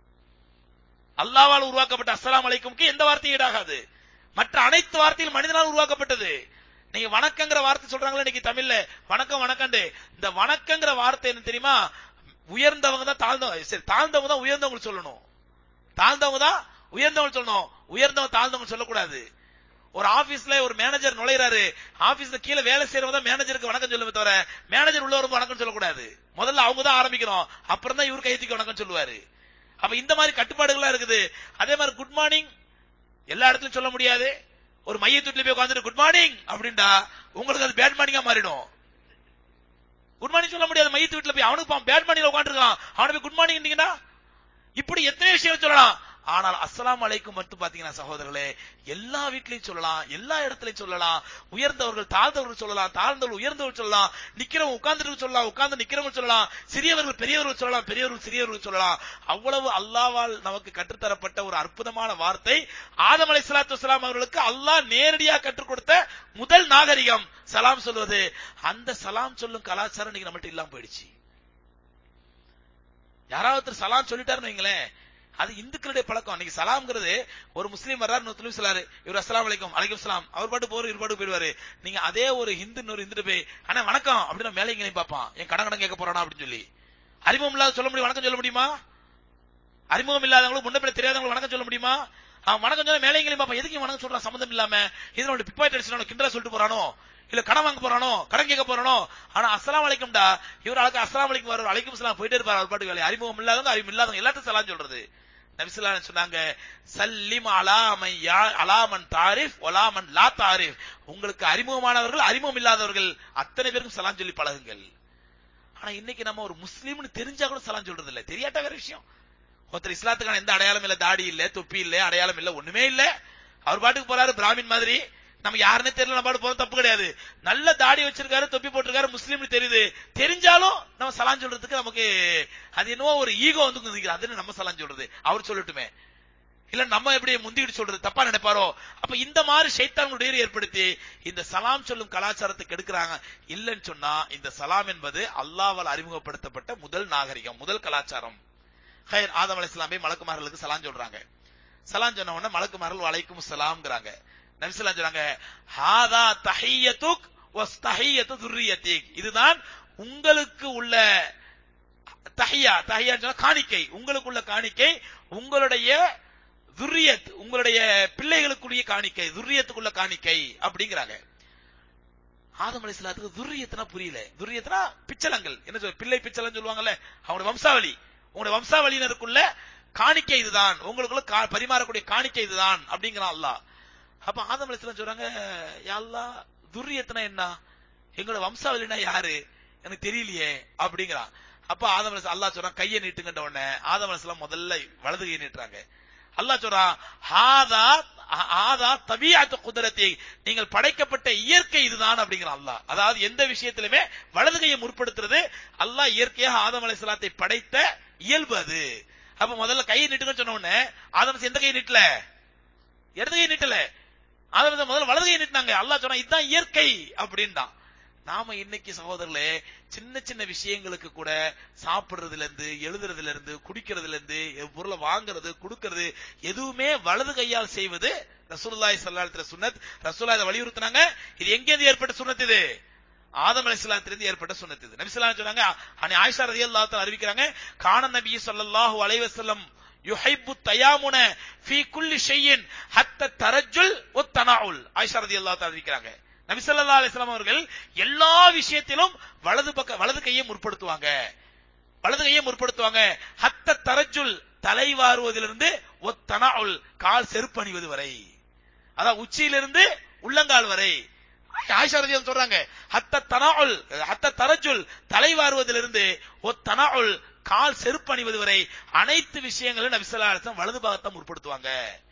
Speaker 1: அல்லாவால் உருவாக்கப்பட்ட அஸ்ஸலாமு அலைக்கும்க்கு எந்த வார்த்தையும் ஈடாகாது மற்ற அனைத்து வார்த்தையும் மனிதனால் உருவாக்கப்பட்டது நீங்க வணக்கங்கிற வார்த்தை சொல்றாங்களே இன்னைக்கு தமிழ்ல வணக்கம் வணக்கம்ண்டு இந்த வணக்கங்கிற வார்த்தை என்ன தெரியுமா உயர்ந்தவங்க தான் தாழ்ந்தவங்க சரி தாழ்ந்தவங்க தான் உயர்ந்தவங்க சொல்லணும் தாழ்ந்தவங்க தான் உயர்ந்தவங்க சொல்லணும் உயர்ந்தவங்க தாழ்ந்தவங்க சொல்லக்கூடாது ஒரு ஆபீஸ்ல ஒரு மேனேஜர் நுழையிறாரு ஆபீஸ்ல கீழே வேலை செய்யறவங்க தான் மேனேஜருக்கு வணக்கம் சொல்லுமே தவிர மேனேஜர் உள்ளவருக்கு வணக்கம் சொல்லக்கூடாது முதல்ல அவங்க தான் ஆரம்பிக்கணும் அப்புறம் தான் இவர் கைத்துக்கு வணக்கம் சொல்லுவாரு அப்ப இந்த மாதிரி கட்டுப்பாடுகள்லாம் இருக்குது அதே மாதிரி குட் மார்னிங் எல்லா இடத்துலயும் சொல்ல முடியாது ஒரு மையத்துட்டுல போய் உட்காந்துட்டு குட் மார்னிங் அப்படின்டா உங்களுக்கு அது பேட் மார்னிங்கா மாறிடும் குட் மார்னிங் சொல்ல முடியாது மையத்து வீட்டுல போய் அவனுக்கு பேட் மார்னிங்ல உட்காந்துருக்கான் அவனுக்கு போய் குட் மார்னிங் இப்படி எத்தனை விஷயம் சொல்லலாம் ஆனால் அஸ்ஸலாமு அலைக்கும் மட்டும் பாத்தீங்கன்னா சகோதரர்களே எல்லா வீட்லயும் சொல்லலாம் எல்லா இடத்துலயும் சொல்லலாம் உயர்ந்தவர்கள் தாழ்ந்தவர்கள் சொல்லலாம் தாழ்ந்தவர்கள் உயர்ந்தவர்கள் சொல்லலாம் நிக்கிறவங்க உட்கார்ந்துட்டு சொல்லலாம் உட்கார்ந்து நிக்கிறவங்க சொல்லலாம் சிறியவர்கள் பெரியவர்கள் சொல்லலாம் பெரியவர்கள் சிறியவர்கள் சொல்லலாம் அவ்வளவு அல்லாவால் நமக்கு கற்றுத்தரப்பட்ட ஒரு அற்புதமான வார்த்தை ஆதம் அலை சலாத்து வசலாம் அவர்களுக்கு அல்லாஹ் நேரடியா கற்றுக் கொடுத்த முதல் நாகரிகம் சலாம் சொல்வது அந்த சலாம் சொல்லும் கலாச்சாரம் இன்னைக்கு நம்மள்ட்ட இல்லாம போயிடுச்சு யாராவது ஒருத்தர் சலாம் சொல்லிட்டாருன்னு வைங்களேன் அது இந்துக்களுடைய பழக்கம் இன்னைக்கு சலாம்ங்கிறது ஒரு முஸ்லீம் வர்றாரு இன்னொரு முஸ்லீம் சொல்லாரு இவர் அஸ்ஸலாமு அலைக்கும் அலைக்கும் சலாம் அவர் பாட்டு போற இவர் பாட்டு போயிடுவாரு நீங்க அதே ஒரு ஹிந்து இன்னொரு ஹிந்து போய் அண்ணா வணக்கம் அப்படின்னு மேலே இங்கேயும் பார்ப்பான் என் கடன் கடன் கேட்க போறானா அப்படின்னு சொல்லி அறிமுகம் இல்லாத சொல்ல முடியும் வணக்கம் சொல்ல முடியுமா அறிமுகம் இல்லாதவங்களுக்கு முன்ன பின்ன தெரியாதவங்களுக்கு வணக்கம் சொல்ல முடியுமா அவன் வணக்கம் சொல்ல மேலே இங்கேயும் பார்ப்பான் எதுக்கு இவன் வணக்கம் சொல்றான் சம்மந்தம் இல்லாம இதனோட பிக் பாயிண்ட் அடிச்சு கிண்டலா சொல்லிட்டு போறானோ இல்ல கடன் வாங்க போறானோ கடன் கேட்க போறானோ ஆனா அஸ்ஸலாமு அலைக்கும்டா இவர் அழகு அஸ்ஸலாமு அலைக்கும் வர அலைக்கும் சலாம் போயிட்டே இருப்பார் அவர் பாட்டு வேலை அறிமுகம் இல்லாதவங்க அறிமுகம் இல்லாதவங்க எல்லாத்தையும் சலாம் சொல்றது நபிசுல்லா சொன்னாங்க சல்லிம் அலாமன் அலாமன் தாரிஃப் ஒலாமன் லா தாரிஃப் உங்களுக்கு அறிமுகமானவர்கள் அறிமுகம் இல்லாதவர்கள் அத்தனை பேருக்கும் சலாம் சொல்லி பழகுங்கள் ஆனா இன்னைக்கு நம்ம ஒரு முஸ்லீம்னு தெரிஞ்சா கூட சலாம் சொல்றது இல்ல தெரியாட்ட வேற விஷயம் ஒருத்தர் இஸ்லாத்துக்கான எந்த அடையாளம் இல்ல தாடி இல்ல தொப்பி இல்ல அடையாளம் இல்ல ஒண்ணுமே இல்ல அவர் பாட்டுக்கு போறாரு பிராமின் மாதிரி நம்ம யாருன்னே தெரியல நம்ம பாட்டு போறோம் தப்பு கிடையாது நல்ல தாடி வச்சிருக்காரு தொப்பி போட்டிருக்காரு முஸ்லீம்னு தெரியுது தெரிஞ்சாலும் நம்ம சலான் சொல்றதுக்கு நமக்கு அது என்னவோ ஒரு ஈகோ வந்து நிக்குது அது என்ன நம்ம சலான் சொல்றது அவர் சொல்லட்டுமே இல்ல நம்ம எப்படி முந்திட்டு சொல்றது தப்பா நினைப்பாரோ அப்ப இந்த மாதிரி சைத்தான்களுடைய ஏற்படுத்தி இந்த சலாம் சொல்லும் கலாச்சாரத்தை கெடுக்கிறாங்க இல்லைன்னு சொன்னா இந்த சலாம் என்பது அல்லாவால் அறிமுகப்படுத்தப்பட்ட முதல் நாகரிகம் முதல் கலாச்சாரம் ஹைர் ஆதம் அலைஹிஸ்ஸலாம் போய் மலக்குமார்களுக்கு சலாம் சொல்றாங்க சலாம் சொன்ன உடனே மலக்குமார்கள் வலைக்கும் சலாம்ங்கறாங்க நபிசலாம் சொல்றாங்க ஹாதா தஹியத்துக் வஸ் தஹியத்து துர்ரியத்திக் இதுதான் உங்களுக்கு உள்ள தஹியா தஹியா சொன்னா காணிக்கை உங்களுக்குள்ள காணிக்கை உங்களுடைய துர்ரியத் உங்களுடைய பிள்ளைகளுக்குரிய காணிக்கை துர்ரியத்துக்குள்ள காணிக்கை அப்படிங்கிறாங்க ஆதம் அலிஸ்லாத்துக்கு துர்ரியத்துனா புரியல துர்ரியத்துனா பிச்சலங்கள் என்ன சொல்ல பிள்ளை பிச்சலன்னு சொல்லுவாங்கல்ல அவங்களோட வம்சாவளி உங்களுடைய வம்சாவளியினருக்குள்ள காணிக்கை இதுதான் உங்களுக்குள்ள கா- பரிமாறக்கூடிய காணிக்கை இதுதான் அப்படிங்கிறான் அல்லாஹ் அப்ப ஆதம் அலிஸ்லாம் சொல்றாங்க யா அல்லாஹ் துர்ரியத்துனா என்ன எங்களோட வம்சாவளினா யாரு எனக்கு தெரியலையே அப்படிங்கிறான் அப்ப ஆதம் அலிஸ் அல்லாஹ் சொல்றான் கையை நீட்டுங்கன்ற உடனே ஆதம் அலிஸ்லாம் முதல்ல வலது கையை நீட்டுறாங்க அல்லாஹ் சொல்றான் ஹாதா ஆதா தபியாத்து குதிரத்தை நீங்கள் படைக்கப்பட்ட இயற்கை இதுதான் அப்படிங்கிறான் அல்லாஹ் அதாவது எந்த விஷயத்திலுமே வலது கையை முற்படுத்துறது அல்லாஹ் இயற்கையாக ஆதம் அலைஹிஸ்ஸலாத்தை படைத்த இயல்பு அது அப்ப முதல்ல கையை நீட்டுங்கன்னு சொன்ன உடனே ஆதம் அலைஹிஸ் எந்த கையை நீட்டல இடது கையை நீட்டல ஆதம் அலைஹிஸ் முதல்ல வலது கையை நீட்டினாங்க அல்லாஹ் சொன்னா இதுதான் இயற்கை அப்படின்ட்டான் நாம இன்னைக்கு சகோதரர்களே சின்ன சின்ன விஷயங்களுக்கு கூட சாப்பிடுறதுல இருந்து எழுதுறதுல இருந்து குடிக்கிறதுல இருந்து பொருளை வாங்குறது கொடுக்கறது எதுவுமே வலது கையால் செய்வது ரசூலுல்லாஹி ஸல்லல்லாஹு அலைஹி வஸல்லம் சுன்னத் ரசூலுல்லாஹ் இதை வலியுறுத்தினாங்க இது எங்கேருந்து ஏற்பட்ட சுன்னத் இது ஆதம் அலைஹிஸ்ஸலாத்திலிருந்து ஏற்பட்ட சுன்னத் இது நபி ஸல்லல்லாஹு அலைஹி சொன்னாங்க அனி ஆயிஷா ரலியல்லாஹு தஆலா அறிவிக்கிறாங்க கான நபி ஸல்லல்லாஹு அலைஹி வஸல்லம் யுஹிப்பு தயாமுன ஃபீ குல்லி ஷையின் ஹத்த தரஜுல் வ தனாஉல் ஆயிஷா ரலியல்லாஹு தஆலா அறிவிக்கிறாங்க நபி ஸல்லல்லாஹு அலைஹி வஸல்லம் அவர்கள் எல்லா விஷயத்திலும் வலது பக்க வலது கையை முற்படுத்துவாங்க வலது கையை முற்படுத்துவாங்க ஹத்த தரஜுல் தலை வாருவதிலிருந்து ஒத்தனாவுல் கால் செருப்பணிவது வரை அதான் உச்சியிலிருந்து உள்ளங்கால் வரை ஆயிஷா ரலியல்லாஹு சொல்றாங்க ஹத்த தனாவுல் ஹத்த தரஜுல் தலை வாருவதிலிருந்து ஒத்தனாவுல் கால் செருப்பணிவது வரை அனைத்து விஷயங்களும் நபி ஸல்லல்லாஹு அலைஹி வஸல்லம் வலது பாகத்தை முற்படுத்துவாங்க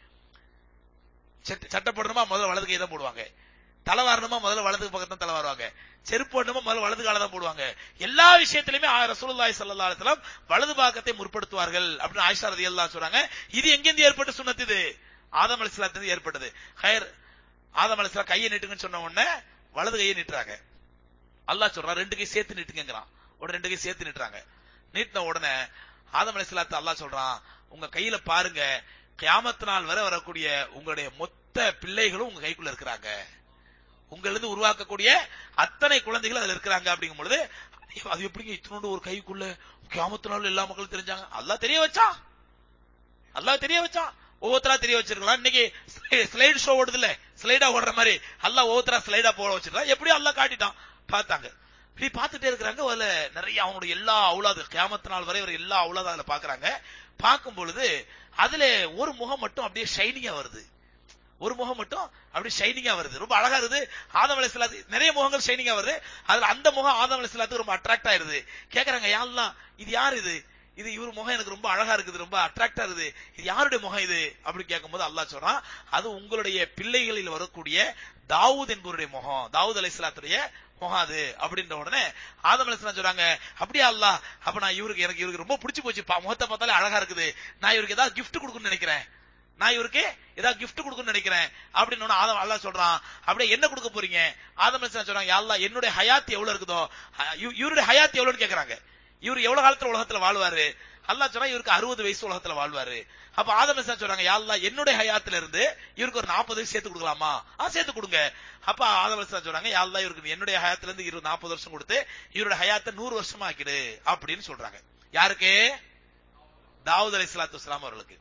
Speaker 1: சட்டை சட்டை போடணுமா முதல்ல வலது கை தான் போடுவாங்க தலை வாரணுமா முதல்ல வலது பக்கத்தான் தான் தலை வாருவாங்க செருப்பு போடணுமா முதல்ல வலது கால தான் போடுவாங்க எல்லா விஷயத்திலுமே ஆ- ரசூலுல்லாஹி ஸல்லல்லாஹு அலைஹி வஸல்லம் வலது பாகத்தை முற்படுத்துவார்கள் அப்படின்னு ஆயிஷா ரலியல்லாஹு சொல்றாங்க இது எங்கிருந்து ஏற்பட்ட சுன்னத் இது ஆதம் அலைஹிஸ்ஸலாத்திலிருந்து ஏற்பட்டது ஹைர் ஆதம் அலைஹிஸ்ஸலாம் கையை நீட்டுங்கன்னு சொன்ன உடனே வலது கையை நீட்டுறாங்க அல்லாஹ் சொல்றான் ரெண்டு கை சேர்த்து நீட்டுங்கிறான் உடனே ரெண்டு கை சேர்த்து நீட்டுறாங்க நீட்டின உடனே ஆதம் அலைஹிஸ்ஸலாத்தை அல்லாஹ் சொல்றான் உங்க கையில பாருங்க கியாமத் நாள் வரை வரக்கூடிய உங்களுடைய மொத்த பிள்ளைகளும் உங்க கைக்குள்ள இருக்கிறாங்க உங்களிருந்து உருவாக்கக்கூடிய அத்தனை குழந்தைகள் அதுல இருக்கிறாங்க அப்படிங்கும் பொழுது ஐயோ, அது எப்படிங்க இத்தனோண்டு ஒரு கைக்குள்ள கியாமத்து நாள் எல்லா மக்களும் தெரிஞ்சாங்க அல்லாஹ் தெரிய வச்சான் அல்லாஹ் தெரிய வச்சான் ஒவ்வொருத்தரா தெரிய வச்சிருக்கலாம் இன்னைக்கு ஸ்லைடு ஷோ ஓடுது இல்ல ஸ்லைடா ஓடுற மாதிரி அல்லாஹ் ஒவ்வொருத்தரா ஸ்லைடா போட வச்சிருக்கான் எப்படி அல்லாஹ் காட்டிட்டான் பார்த்தாங்க இப்படி பார்த்துட்டே இருக்கிறாங்க அதுல நிறைய அவனுடைய எல்லா அவுலாது கியாமத்து நாள் வரை இவர் எல்லா அவுலாது அதுல பாக்குறாங்க பார்க்கும் பொழுது அதுல ஒரு முகம் மட்டும் அப்படியே ஷைனிங்கா வருது ஒரு முகம் மட்டும் அப்படி ஷைனிங்கா வருது ரொம்ப அழகா இருக்குது ஆதம் அலைஹிஸ்ஸலாத்து நிறைய முகங்கள் ஷைனிங்கா வருது அதுல அந்த முகம் ஆதம் அலைஹிஸ்ஸலாத்துக்கு ரொம்ப அட்ராக்ட் ஆயிருது கேக்குறாங்க யா அல்லாஹ் இது யார் இது இது இவர் முகம் எனக்கு ரொம்ப அழகா இருக்குது ரொம்ப அட்ராக்டா இருக்குது இது யாருடைய முகம் இது அப்படி கேட்கும்போது அல்லாஹ் சொல்றான் அது உங்களுடைய பிள்ளைகளில் வரக்கூடிய தாவூத் என்பவருடைய முகம் தாவூத் அலைஹிஸ்ஸலாத்துடைய முகம் அது அப்படின்ற உடனே ஆதம் அலைஹிஸ்ஸலாம் சொல்றாங்க அப்படியே அல்லாஹ் அப்ப நான் இவருக்கு எனக்கு இவருக்கு ரொம்ப பிடிச்சு போச்சு பா- முகத்தை பார்த்தாலே அழகா இருக்குது நான் இவருக்கு ஏதாவது gift கொடுக்கணும்னு நினைக்கிறேன் நான் இவருக்கு ஏதாவது gift கொடுக்கணும்னு நினைக்கிறேன் அப்படின்னு உடனே ஆதம் அல்லாஹ் சொல்றான் அப்படியே என்ன கொடுக்க போறீங்க ஆதம் அலைஹிஸ்ஸலாம் சொல்றாங்க யா அல்லாஹ் என்னுடைய ஹயாத் எவ்வளவு இருக்குதோ ஹ- இவ- இவருடைய ஹயாத் எவ்வளவுன்னு கேக்குறாங்க இவர் எவ்வளவு காலத்துல உலகத்துல வாழ்வாரு அல்லாஹ் சொன்னா இவருக்கு அறுபது வயசு உலகத்துல வாழ்வாரு அப்ப ஆதம் அலைஹிஸ்ஸலாம் சொல்றாங்க யா அல்லாஹ் என்னுடைய ஹயாத்துல இருந்து இவருக்கு ஒரு நாற்பது வயசு சேர்த்து கொடுக்கலாமா ஆ சேர்த்து கொடுங்க அப்ப ஆதம் அலைஹிஸ்ஸலாம் சொல்றாங்க யா அல்லாஹ் இவருக்கு என்னுடைய ஹயாத்துல இருந்து இருபது நாற்பது வருஷம் கொடுத்து இவருடைய ஹயாத்தை நூறு வருஷமா ஆக்கிடு அப்படின்னு சொல்றாங்க யாருக்கு தாவூத் அலைஹிஸ்ஸலாத்து வஸ்ஸலாம் அவர்களுக்கு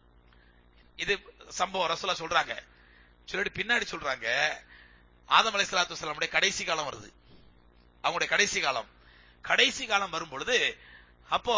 Speaker 1: இது சம்பவம் ரசூலா சொல்றாங்க சொல்லிட்டு பின்னாடி சொல்றாங்க ஆதம் அலைஹிஸ்ஸலாத்து வஸ்ஸலாமுடைய கடைசி காலம் வருது அவங்களுடைய கடைசி காலம் கடைசி காலம் வரும் பொழுது அப்போ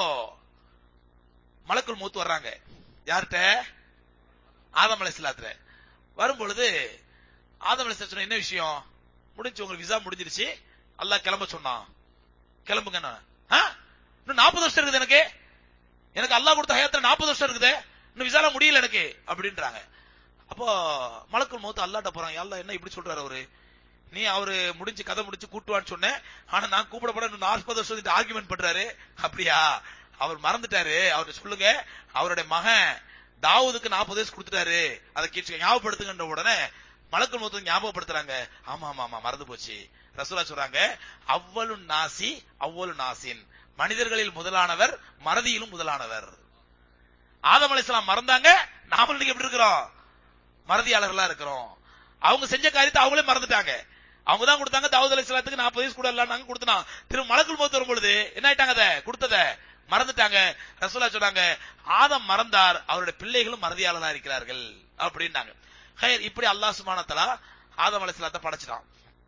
Speaker 1: மலக்குள் மூத்து வர்றாங்க யார்கிட்ட ஆதம் அலைஹிஸ்ஸலாத்துல வரும் பொழுது ஆதம் அலைஹிஸ்ஸலாம் சொன்ன என்ன விஷயம் முடிஞ்சு உங்களுக்கு விசா முடிஞ்சிருச்சு அல்லாஹ் கிளம்ப சொன்னான் கிளம்புங்க இன்னும் நாற்பது வருஷம் இருக்குது எனக்கு எனக்கு அல்லாஹ் கொடுத்த ஹயாத்துல நாற்பது வருஷம் இருக்குது இன்னும் விசால முடியல எனக்கு அப்படின்றாங்க அப்போ மலக்குள் மௌத்து அல்லாட்ட போறாங்க அல்லாஹ் என்ன இப்படி சொல்றாரு அவரு நீ அவரு முடிஞ்சு கதை முடிச்சு கூட்டுவான்னு சொன்னேன் ஆனா நான் கூப்பிடப்பட இன்னும் நாற்பது வருஷம் ஆர்குமெண்ட் பண்றாரு அப்படியா அவர் மறந்துட்டாரு அவர்ட்ட சொல்லுங்க அவருடைய மகன் தாவூதுக்கு நாற்பது வயசு கொடுத்துட்டாரு அதை கேட்டு ஞாபகப்படுத்துங்கன்ற உடனே மலக்குள் மௌத்து ஞாபகப்படுத்துறாங்க ஆமா ஆமா ஆமா மறந்து போச்சு ரசூலா சொல்றாங்க அவ்வளு நாசி அவ்வளு நாசின் மனிதர்களில் முதலானவர் மறதியிலும் முதலானவர் ஆதம் அலைஹிஸ்ஸலாம் மறந்தாங்க நாம இன்னைக்கு எப்படி இருக்கிறோம் மறதியாளர்களா இருக்கிறோம் அவங்க செஞ்ச காரியத்தை அவங்களே மறந்துட்டாங்க அவங்க தான் கொடுத்தாங்க தாவூத் அலைஹிஸ்ஸலாத்துக்கு 40 வயசு கூட நாங்க கொடுத்தோம் திரும்ப மலக்குள் மௌத் வரும்பொழுது என்ன ஆயிட்டாங்க அத கொடுத்தத மறந்துட்டாங்க ரசூலா சொன்னாங்க ஆதம் மறந்தார் அவருடைய பிள்ளைகளும் மறதியாளரா இருக்கிறார்கள் அப்படின்னாங்க ஹைர் இப்படி அல்லாஹ் சுப்ஹானஹு வ தஆலா ஆதம் அலைஹிஸ்ஸலாத்தை படைச்சிட்டான்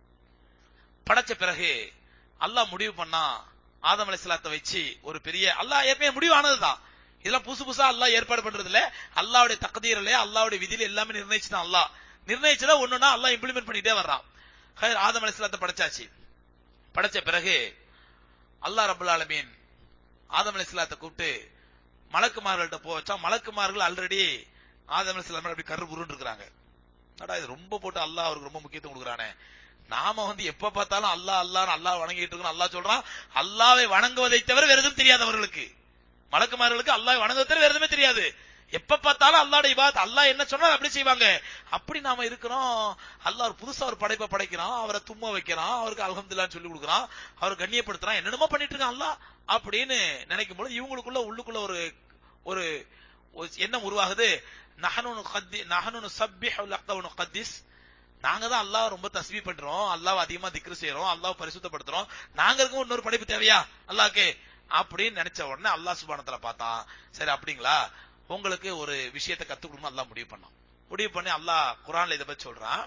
Speaker 1: படைச்ச பிறகு அல்லாஹ் முடிவு பண்ணா ஆதம் அலைஹிஸ்ஸலாத்தை வச்சு ஒரு பெரிய அல்லாஹ் ஏற்கனவே முடிவு ஆனதுதான் இதெல்லாம் புதுசு புதுசா அல்லாஹ் ஏற்பாடு பண்றது இல்ல அல்லாஹ்வுடைய தக்தீரிலே அல்லாஹ்வுடைய விதியில எல்லாமே நிர்ணயிச்சுதான் அல்லாஹ் நிர்ணயிச்சத ஒண்ணுனா அல்லாஹ் இம்ப்ளிமெண்ட் பண்ணிட்டே வர்றான் ஹைர் ஆதம் அலைஹிஸ்ஸலாத்தை படைச்சாச்சு படைச்ச பிறகு அல்லாஹ் ரப்பல் ஆலமீன் ஆதம் அலைஹிஸ்ஸலாத்தை கூப்பிட்டு மலக்குமார்கள்ட்ட போ வச்சா மலக்குமார்கள் ஆல்ரெடி ஆதம் அலைஹிஸ்ஸலாம் அப்படி கரு புருன்னு இருக்காங்க அடா இது ரொம்ப போட்டு அல்லாஹ் அவருக்கு ரொம்ப முக்கியத்துவம் கொடுக்குறானே நாம வந்து எப்ப பார்த்தாலும் அல்லாஹ் அல்லாஹ் அல்லாஹ் வணங்கிட்டு இருக்கோம் அல்லாஹ் சொல்றான் அல்லாஹ்வை வணங்குவதை தவிர வேற எதுவும் தெரியாதவர்களுக்கு மலக்குமார்களுக்கு அல்லாஹ் வணங்குவதை தவிர வேற எதுவுமே தெரியாது எப்ப பார்த்தாலும் அல்லாஹ்ட இபாத் அல்லாஹ் என்ன சொன்னா அப்படி செய்வாங்க அப்படி நாம இருக்கிறோம் அல்லாஹ் ஒரு புதுசா ஒரு படைப்பை படைக்கிறான் அவரை தும்ம வைக்கிறான் அவருக்கு அல்ஹம்துலில்லாஹ்னு சொல்லி கொடுக்குறான் அவர் கண்ணியப்படுத்துறான் என்னென்னமோ பண்ணிட்டு இருக்கான் அல்லாஹ் அப்படின்னு நினைக்கும் போது இவங்களுக்குள்ள உள்ளுக்குள்ள ஒரு ஒரு ஒரு எண்ணம் உருவாகுது நஹனு கத்தி நஹனு சப்பிஹு லக்தவனு கத்திஸ் நாங்க தான் அல்லாஹ் ரொம்ப தஸ்பீ பண்றோம் அல்லாஹ் அதிகமா திக்ரு செய்யறோம் அல்லாஹ் பரிசுத்தப்படுத்துறோம் நாங்க இருக்கும் இன்னொரு படைப்பு தேவையா அல்லாஹ்க்கு அப்படின்னு நினைச்ச உடனே அல்லாஹ் சுபானத்துல பார்த்தான் சரி அப்படிங்களா உங்களுக்கு ஒரு விஷயத்தை கத்து கொடுக்கணும் அல்லாஹ் முடிவு பண்ணான் முடிவு பண்ணி அல்லாஹ் குரான்ல இதை பத்தி சொல்றான்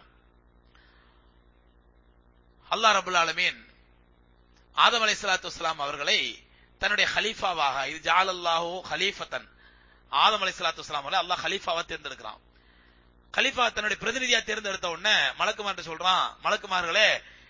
Speaker 1: அல்லாஹ் ரபுல் ஆலமீன் ஆதம் அலைஹிஸ்ஸலாத்து வஸ்ஸலாம் அவர்களை தன்னுடைய ஹலீஃபாவாக இது ஜாலல்லாஹு ஹலீஃபத்தன் ஆதம் அலைஹிஸ்ஸலாத்து வஸ்ஸலாம் அவர்களை அல்லாஹ் ஹலீஃபாவா தேர்ந்தெடுக்கிறான் கலீஃபா தன்னுடைய பிரதிநிதியா தேர்ந்தெடுத்த உடனே மலக்குமார்ட்ட சொல்றான் மலக்குமார்களே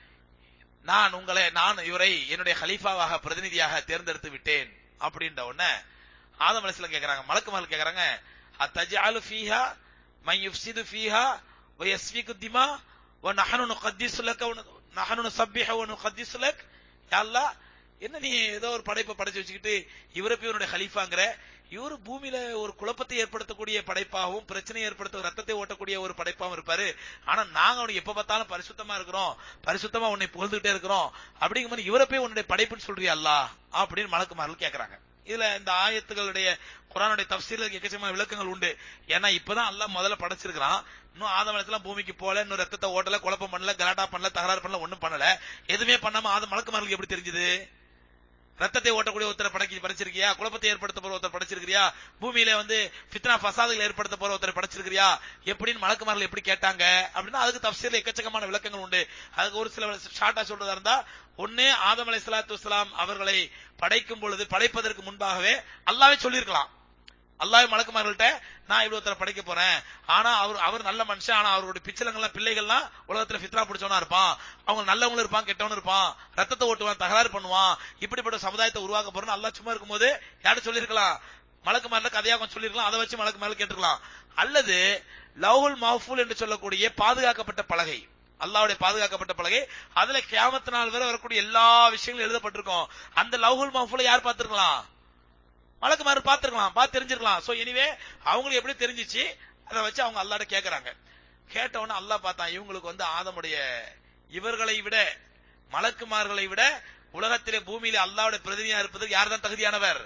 Speaker 1: நான் உங்களை நான் இவரை என்னுடைய ஹலீஃபாவாக பிரதிநிதியாக தேர்ந்தெடுத்து விட்டேன் அப்படின்ற உடனே ஆதம் அலிஸ்லாம் கேக்குறாங்க மலக்குமார்கள் கேக்குறாங்க அத்தஜாலு ஃபீஹா மை யுஃப்சிது ஃபீஹா வ யஸ்ஃபிகு திமா வ நஹனு நுகத்திஸு லக வ நஹனு நுஸப்பிஹு வ நுகத்திஸு லக் யா அல்லாஹ் என்ன நீ ஏதோ ஒரு படைப்பை படைச்சு வச்சுக்கிட்டு இவரை போய் உன்னுடைய ஹலீஃபாங்கிற இவரு பூமியில ஒரு குழப்பத்தை ஏற்படுத்தக்கூடிய படைப்பாகவும் பிரச்சனையை ஏற்படுத்த ரத்தத்தை ஓட்டக்கூடிய ஒரு படைப்பாகவும் இருப்பாரு ஆனா நாங்க அவனுக்கு எப்ப பார்த்தாலும் பரிசுத்தமா இருக்கிறோம் பரிசுத்தமா உன்னை புகழ்ந்துகிட்டே இருக்கிறோம் அப்படிங்கும்போது இவரை போய் உன்னுடைய படைப்புன்னு சொல்றியா அல்லா அப்படின்னு மலக்குமார்கள் கேக்குறாங்க இதுல இந்த ஆயத்துகளுடைய குரானுடைய தப்சீல எக்கச்சக்கமான விளக்கங்கள் உண்டு ஏன்னா இப்பதான் அல்லாஹ் முதல்ல படைச்சிருக்கிறான் இன்னும் ஆதமலத்துல பூமிக்கு போல இன்னும் ரத்தத்தை ஓட்டல குழப்பம் பண்ணல கலாட்டா பண்ணல தகராறு பண்ணல ஒண்ணும் பண்ணல எதுவுமே பண்ணாம ஆதம் மலக்குமார்களுக்கு எப்படி தெரிஞ்சது ரத்தத்தை ஓட்டக்கூடிய ஒருத்தரை படைக்க படைச்சிருக்கியா குழப்பத்தை ஏற்படுத்த போற ஒருத்தர் படைச்சிருக்கியா பூமியில வந்து பித்னா பசாதுகள் ஏற்படுத்த போற ஒருத்தரை படைச்சிருக்கியா எப்படின்னு மலக்குமார்கள் எப்படி கேட்டாங்க அப்படின்னா அதுக்கு தப்சீர்ல எக்கச்சக்கமான விளக்கங்கள் உண்டு அதுக்கு ஒரு சில ஷார்ட்டா சொல்றதா இருந்தா ஒண்ணு ஆதம் அலை சலாத்து வலாம் அவர்களை படைக்கும் பொழுது படைப்பதற்கு முன்பாகவே அல்லாவே சொல்லியிருக்கலாம் அல்லாஹ் மலக்குமார்கள்ட்ட நான் இவ்வளவு ஒருத்தரை படைக்க போறேன் ஆனா அவர் அவர் நல்ல மனுஷன் ஆனா அவருடைய பிச்சலங்கள்லாம் பிள்ளைகள்லாம் உலகத்துல ஃபித்ரா பிடிச்சவனா இருப்பான் அவங்க நல்லவங்களும் இருப்பான் கெட்டவனும் இருப்பான் ரத்தத்தை ஓட்டுவான் தகராறு பண்ணுவான் இப்படிப்பட்ட சமுதாயத்தை உருவாக்க போறேன்னு அல்லாஹ் சும்மா இருக்கும்போது யாரும் சொல்லியிருக்கலாம் மலக்குமாரில கதையா கொஞ்சம் சொல்லிருக்கலாம் அதை வச்சு மலக்குமாரில் கேட்டுக்கலாம் அல்லது லவ்ஹுல் மஹ்ஃபூல் என்று சொல்லக்கூடிய பாதுகாக்கப்பட்ட பலகை அல்லாவுடைய பாதுகாக்கப்பட்ட பலகை அதுல கியாமத்து நாள் வரை வரக்கூடிய எல்லா விஷயங்களும் எழுதப்பட்டிருக்கும் அந்த லவ்ஹுல் மஹ்ஃபூல யார் பார்த்திருக்கலாம் மலக்குமார் பார்த்திருக்கலாம் பார்த்து தெரிஞ்சிருக்கலாம் சோ எனிவே அவங்களுக்கு எப்படி தெரிஞ்சிச்சு அதை வச்சு அவங்க அல்லாட கேக்குறாங்க கேட்ட உடனே அல்லாஹ் பார்த்தான் இவங்களுக்கு வந்து ஆதமுடைய இவர்களை விட மலக்குமார்களை விட உலகத்திலே பூமியில அல்லாவுடைய பிரதிநிதியா இருப்பதற்கு யார் தான் தகுதியானவர்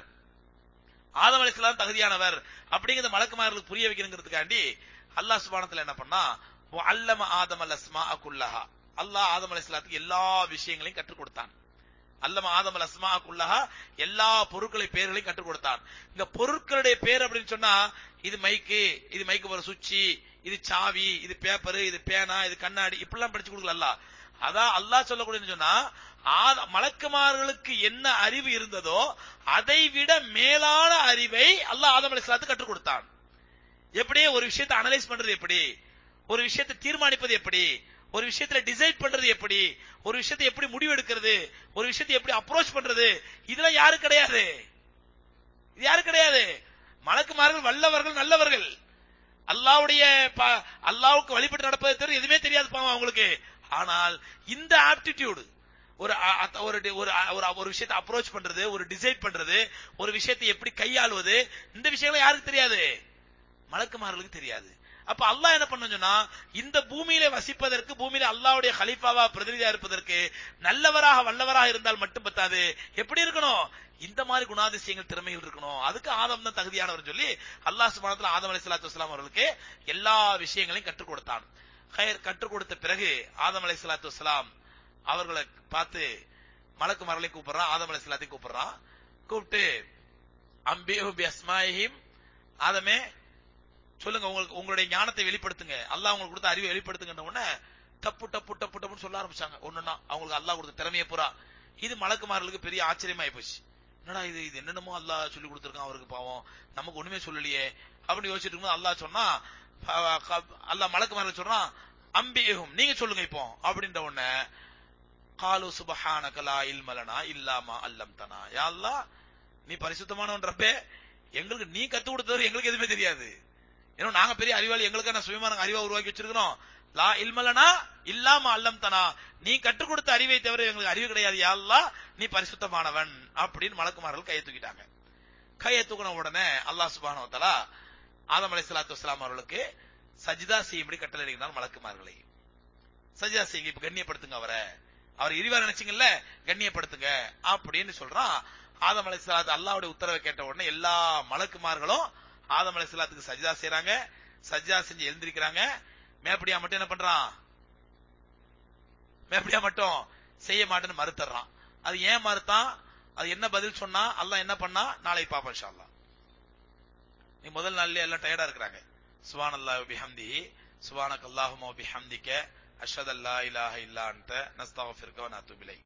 Speaker 1: ஆதம் அலிஸ்லாம் தகுதியானவர் அப்படிங்கிறத மலக்குமார்களுக்கு புரிய வைக்கணுங்கிறதுக்காண்டி அல்லாஹ் சுபானத்துல என்ன பண்ணா அல்லம ஆதம் அல் அஸ்மா அக்குல்லஹா அல்லாஹ் ஆதம் அலிஸ்லாத்துக்கு எல்லா விஷயங்களையும் கற்றுக் கொடுத்தான் அல்லம ஆதம் அல் அஸ்மா அக்குல்லஹா எல்லா பொருட்களை பெயர்களையும் கற்றுக் கொடுத்தான் இந்த பொருட்களுடைய பேர் அப்படின்னு சொன்னா இது மைக்கு இது மைக்கு ஒரு சுவிட்சு இது சாவி இது பேப்பர் இது பேனா இது கண்ணாடி இப்படிலாம் படிச்சு கொடுக்கல அல்ல அதான் அல்லாஹ் சொல்லக்கூடியன்னு சொன்னா மலக்குமார்களுக்கு என்ன அறிவு இருந்ததோ அதை விட மேலான அறிவை அல்லாஹ் ஆதம் அலிஸ்லாத்து கற்றுக் கொடுத்தான் எப்படி ஒரு விஷயத்தை அனலைஸ் பண்றது எப்படி ஒரு விஷயத்தை தீர்மானிப்பது எப்படி ஒரு விஷயத்துல டிசைட் பண்றது எப்படி ஒரு விஷயத்தை எப்படி முடிவு எடுக்கிறது ஒரு விஷயத்தை எப்படி அப்ரோச் பண்றது இதெல்லாம் யாரு கிடையாது இது யாரு கிடையாது மலக்குமார்கள் வல்லவர்கள் நல்லவர்கள் அல்லாவுடைய ப- அல்லாவுக்கு வழிபட்டு நடப்பதை தவிர எதுவுமே தெரியாது பாவம் அவங்களுக்கு ஆனால் இந்த ஆப்டிடியூடு ஒரு அ- அ- ஒரு டி- ஒரு அ- ஒரு- ஒரு விஷயத்தை அப்ரோச் பண்றது ஒரு டிசைட் பண்றது ஒரு விஷயத்தை எப்படி கையாளுவது இந்த விஷயங்கள் யாருக்கு தெரியாது மலக்குமார்களுக்கு தெரியாது அப்ப அல்லாஹ் என்ன பண்ண சொன்னா இந்த பூமியில வசிப்பதற்கு பூமியில அல்லாஹ்வுடைய கலீஃபாவா பிரதிநிதியா இருப்பதற்கு நல்லவராக வல்லவராக இருந்தால் மட்டும் பத்தாது எப்படி இருக்கணும் இந்த மாதிரி குணாதிசயங்கள் திறமைகள் இருக்கணும் அதுக்கு ஆதம் தான் தகுதியானவர் சொல்லி அல்லாஹ் சுப்ஹானஹு ஆதம் அலைஹிஸ்ஸலாத்து வஸ்ஸலாம் அவர்களுக்கு எல்லா விஷயங்களையும் கற்றுக் கொடுத்தான் கயர் கற்றுக் கொடுத்த பிறகு ஆதம் அலைஹிஸ்ஸலாத்து வஸ்ஸலாம் அவர்களை பார்த்து மலக்கு மரலை கூப்பிடுறான் ஆதம் அலைஹிஸ்ஸலாத்தையும் கூப்பிடுறான் கூப்பிட்டு அம்பிஹு பி அஸ்மாயிஹிம் ஆதமே சொல்லுங்க உங்களுக்கு உங்களுடைய ஞானத்தை வெளிப்படுத்துங்க அல்லாஹ் உங்களுக்கு கொடுத்த அறிவை வெளிப்படுத்துங்கன்ற உடனே டப்பு டப்பு டப்பு டப்புன்னு சொல்ல ஆரம்பிச்சாங்க ஒண்ணுன்னா அவங்களுக்கு அல்லாஹ் கொடுத்த திறமையை பூரா இது மலக்குமார்களுக்கு பெரிய ஆச்சரியமாயி போச்சு என்னடா இது இது என்னென்னமோ அல்லாஹ் சொல்லி கொடுத்திருக்கான் அவருக்கு பாவம் நமக்கு ஒண்ணுமே சொல்லலையே அப்படின்னு யோசிச்சுட்டு இருக்கும்போது அல்லாஹ் சொன்னா ப- க- அல்லாஹ் மலக்குமார்கள் சொல்றான் அம்பிஹும் நீங்க சொல்லுங்க இப்போ அப்படின்ற உடனே காலு சுபஹானக லா இல்மலனா இல்லாமா அல்லம் தனா யா அல்லாஹ் நீ பரிசுத்தமானவன் ரப்பே எங்களுக்கு நீ கத்து கொடுத்தவர் எங்களுக்கு எதுவுமே தெரியாது ஏன்னா நாங்க பெரிய அறிவாளி எங்களுக்கான சுயமான அறிவா உருவாக்கி வச்சிருக்கிறோம் லா இல்மலனா இல்லாம அல்லம் தனா நீ கற்றுக் கொடுத்த அறிவை தவிர எங்களுக்கு அறிவு கிடையாது யா அல்லாஹ் நீ பரிசுத்தமானவன் அப்படின்னு மலக்குமார்கள் கையை தூக்கிட்டாங்க கையை தூக்கின உடனே அல்லாஹ் சுப்ஹானஹு வ தஆலா ஆதம் அலைஹிஸ்ஸலாத்து வஸ்ஸலாம் அவர்களுக்கு சஜிதா செய்யும்படி கட்டளையிடுகிறார் மலக்குமார்களை சஜிதா செய்யுங்க இப்ப கண்ணியப்படுத்துங்க அவரை அவர் இழிவா நினைச்சீங்கல்ல கண்ணியப்படுத்துங்க அப்படின்னு சொல்றான் ஆதம் அலைஹிஸ்ஸலாத்து அல்லாஹ்வுடைய உத்தரவை கேட்ட உடனே எல்லா மலக்குமார்களும் ஆதம் அலைஹிஸ்ஸலாத்துக்கு சஜிதா செய்றாங்க சஜிதா செஞ்சு எழுந்திருக்கிறாங்க மேப்படியா மட்டும் என்ன பண்றான் மேப்படியா மட்டும் செய்ய மாட்டேன்னு மறுத்தர்றான் அது ஏன் மறுத்தான் அது என்ன பதில் சொன்னா அல்லாஹ் என்ன பண்ணா நாளை பாப்போம் இன்ஷா அல்லாஹ் நீ முதல் நாள்லயே எல்லாம் டயர்டா இருக்கிறாங்க சுபானல்லாஹ் பிஹம்தி சுபானக் அல்லாஹும்ம பிஹம்திக அஷ்ஹது அல்லா இலாஹ இல்லா அன்த நஸ்தக்ஃபிருக வ நத்துபு இலைக்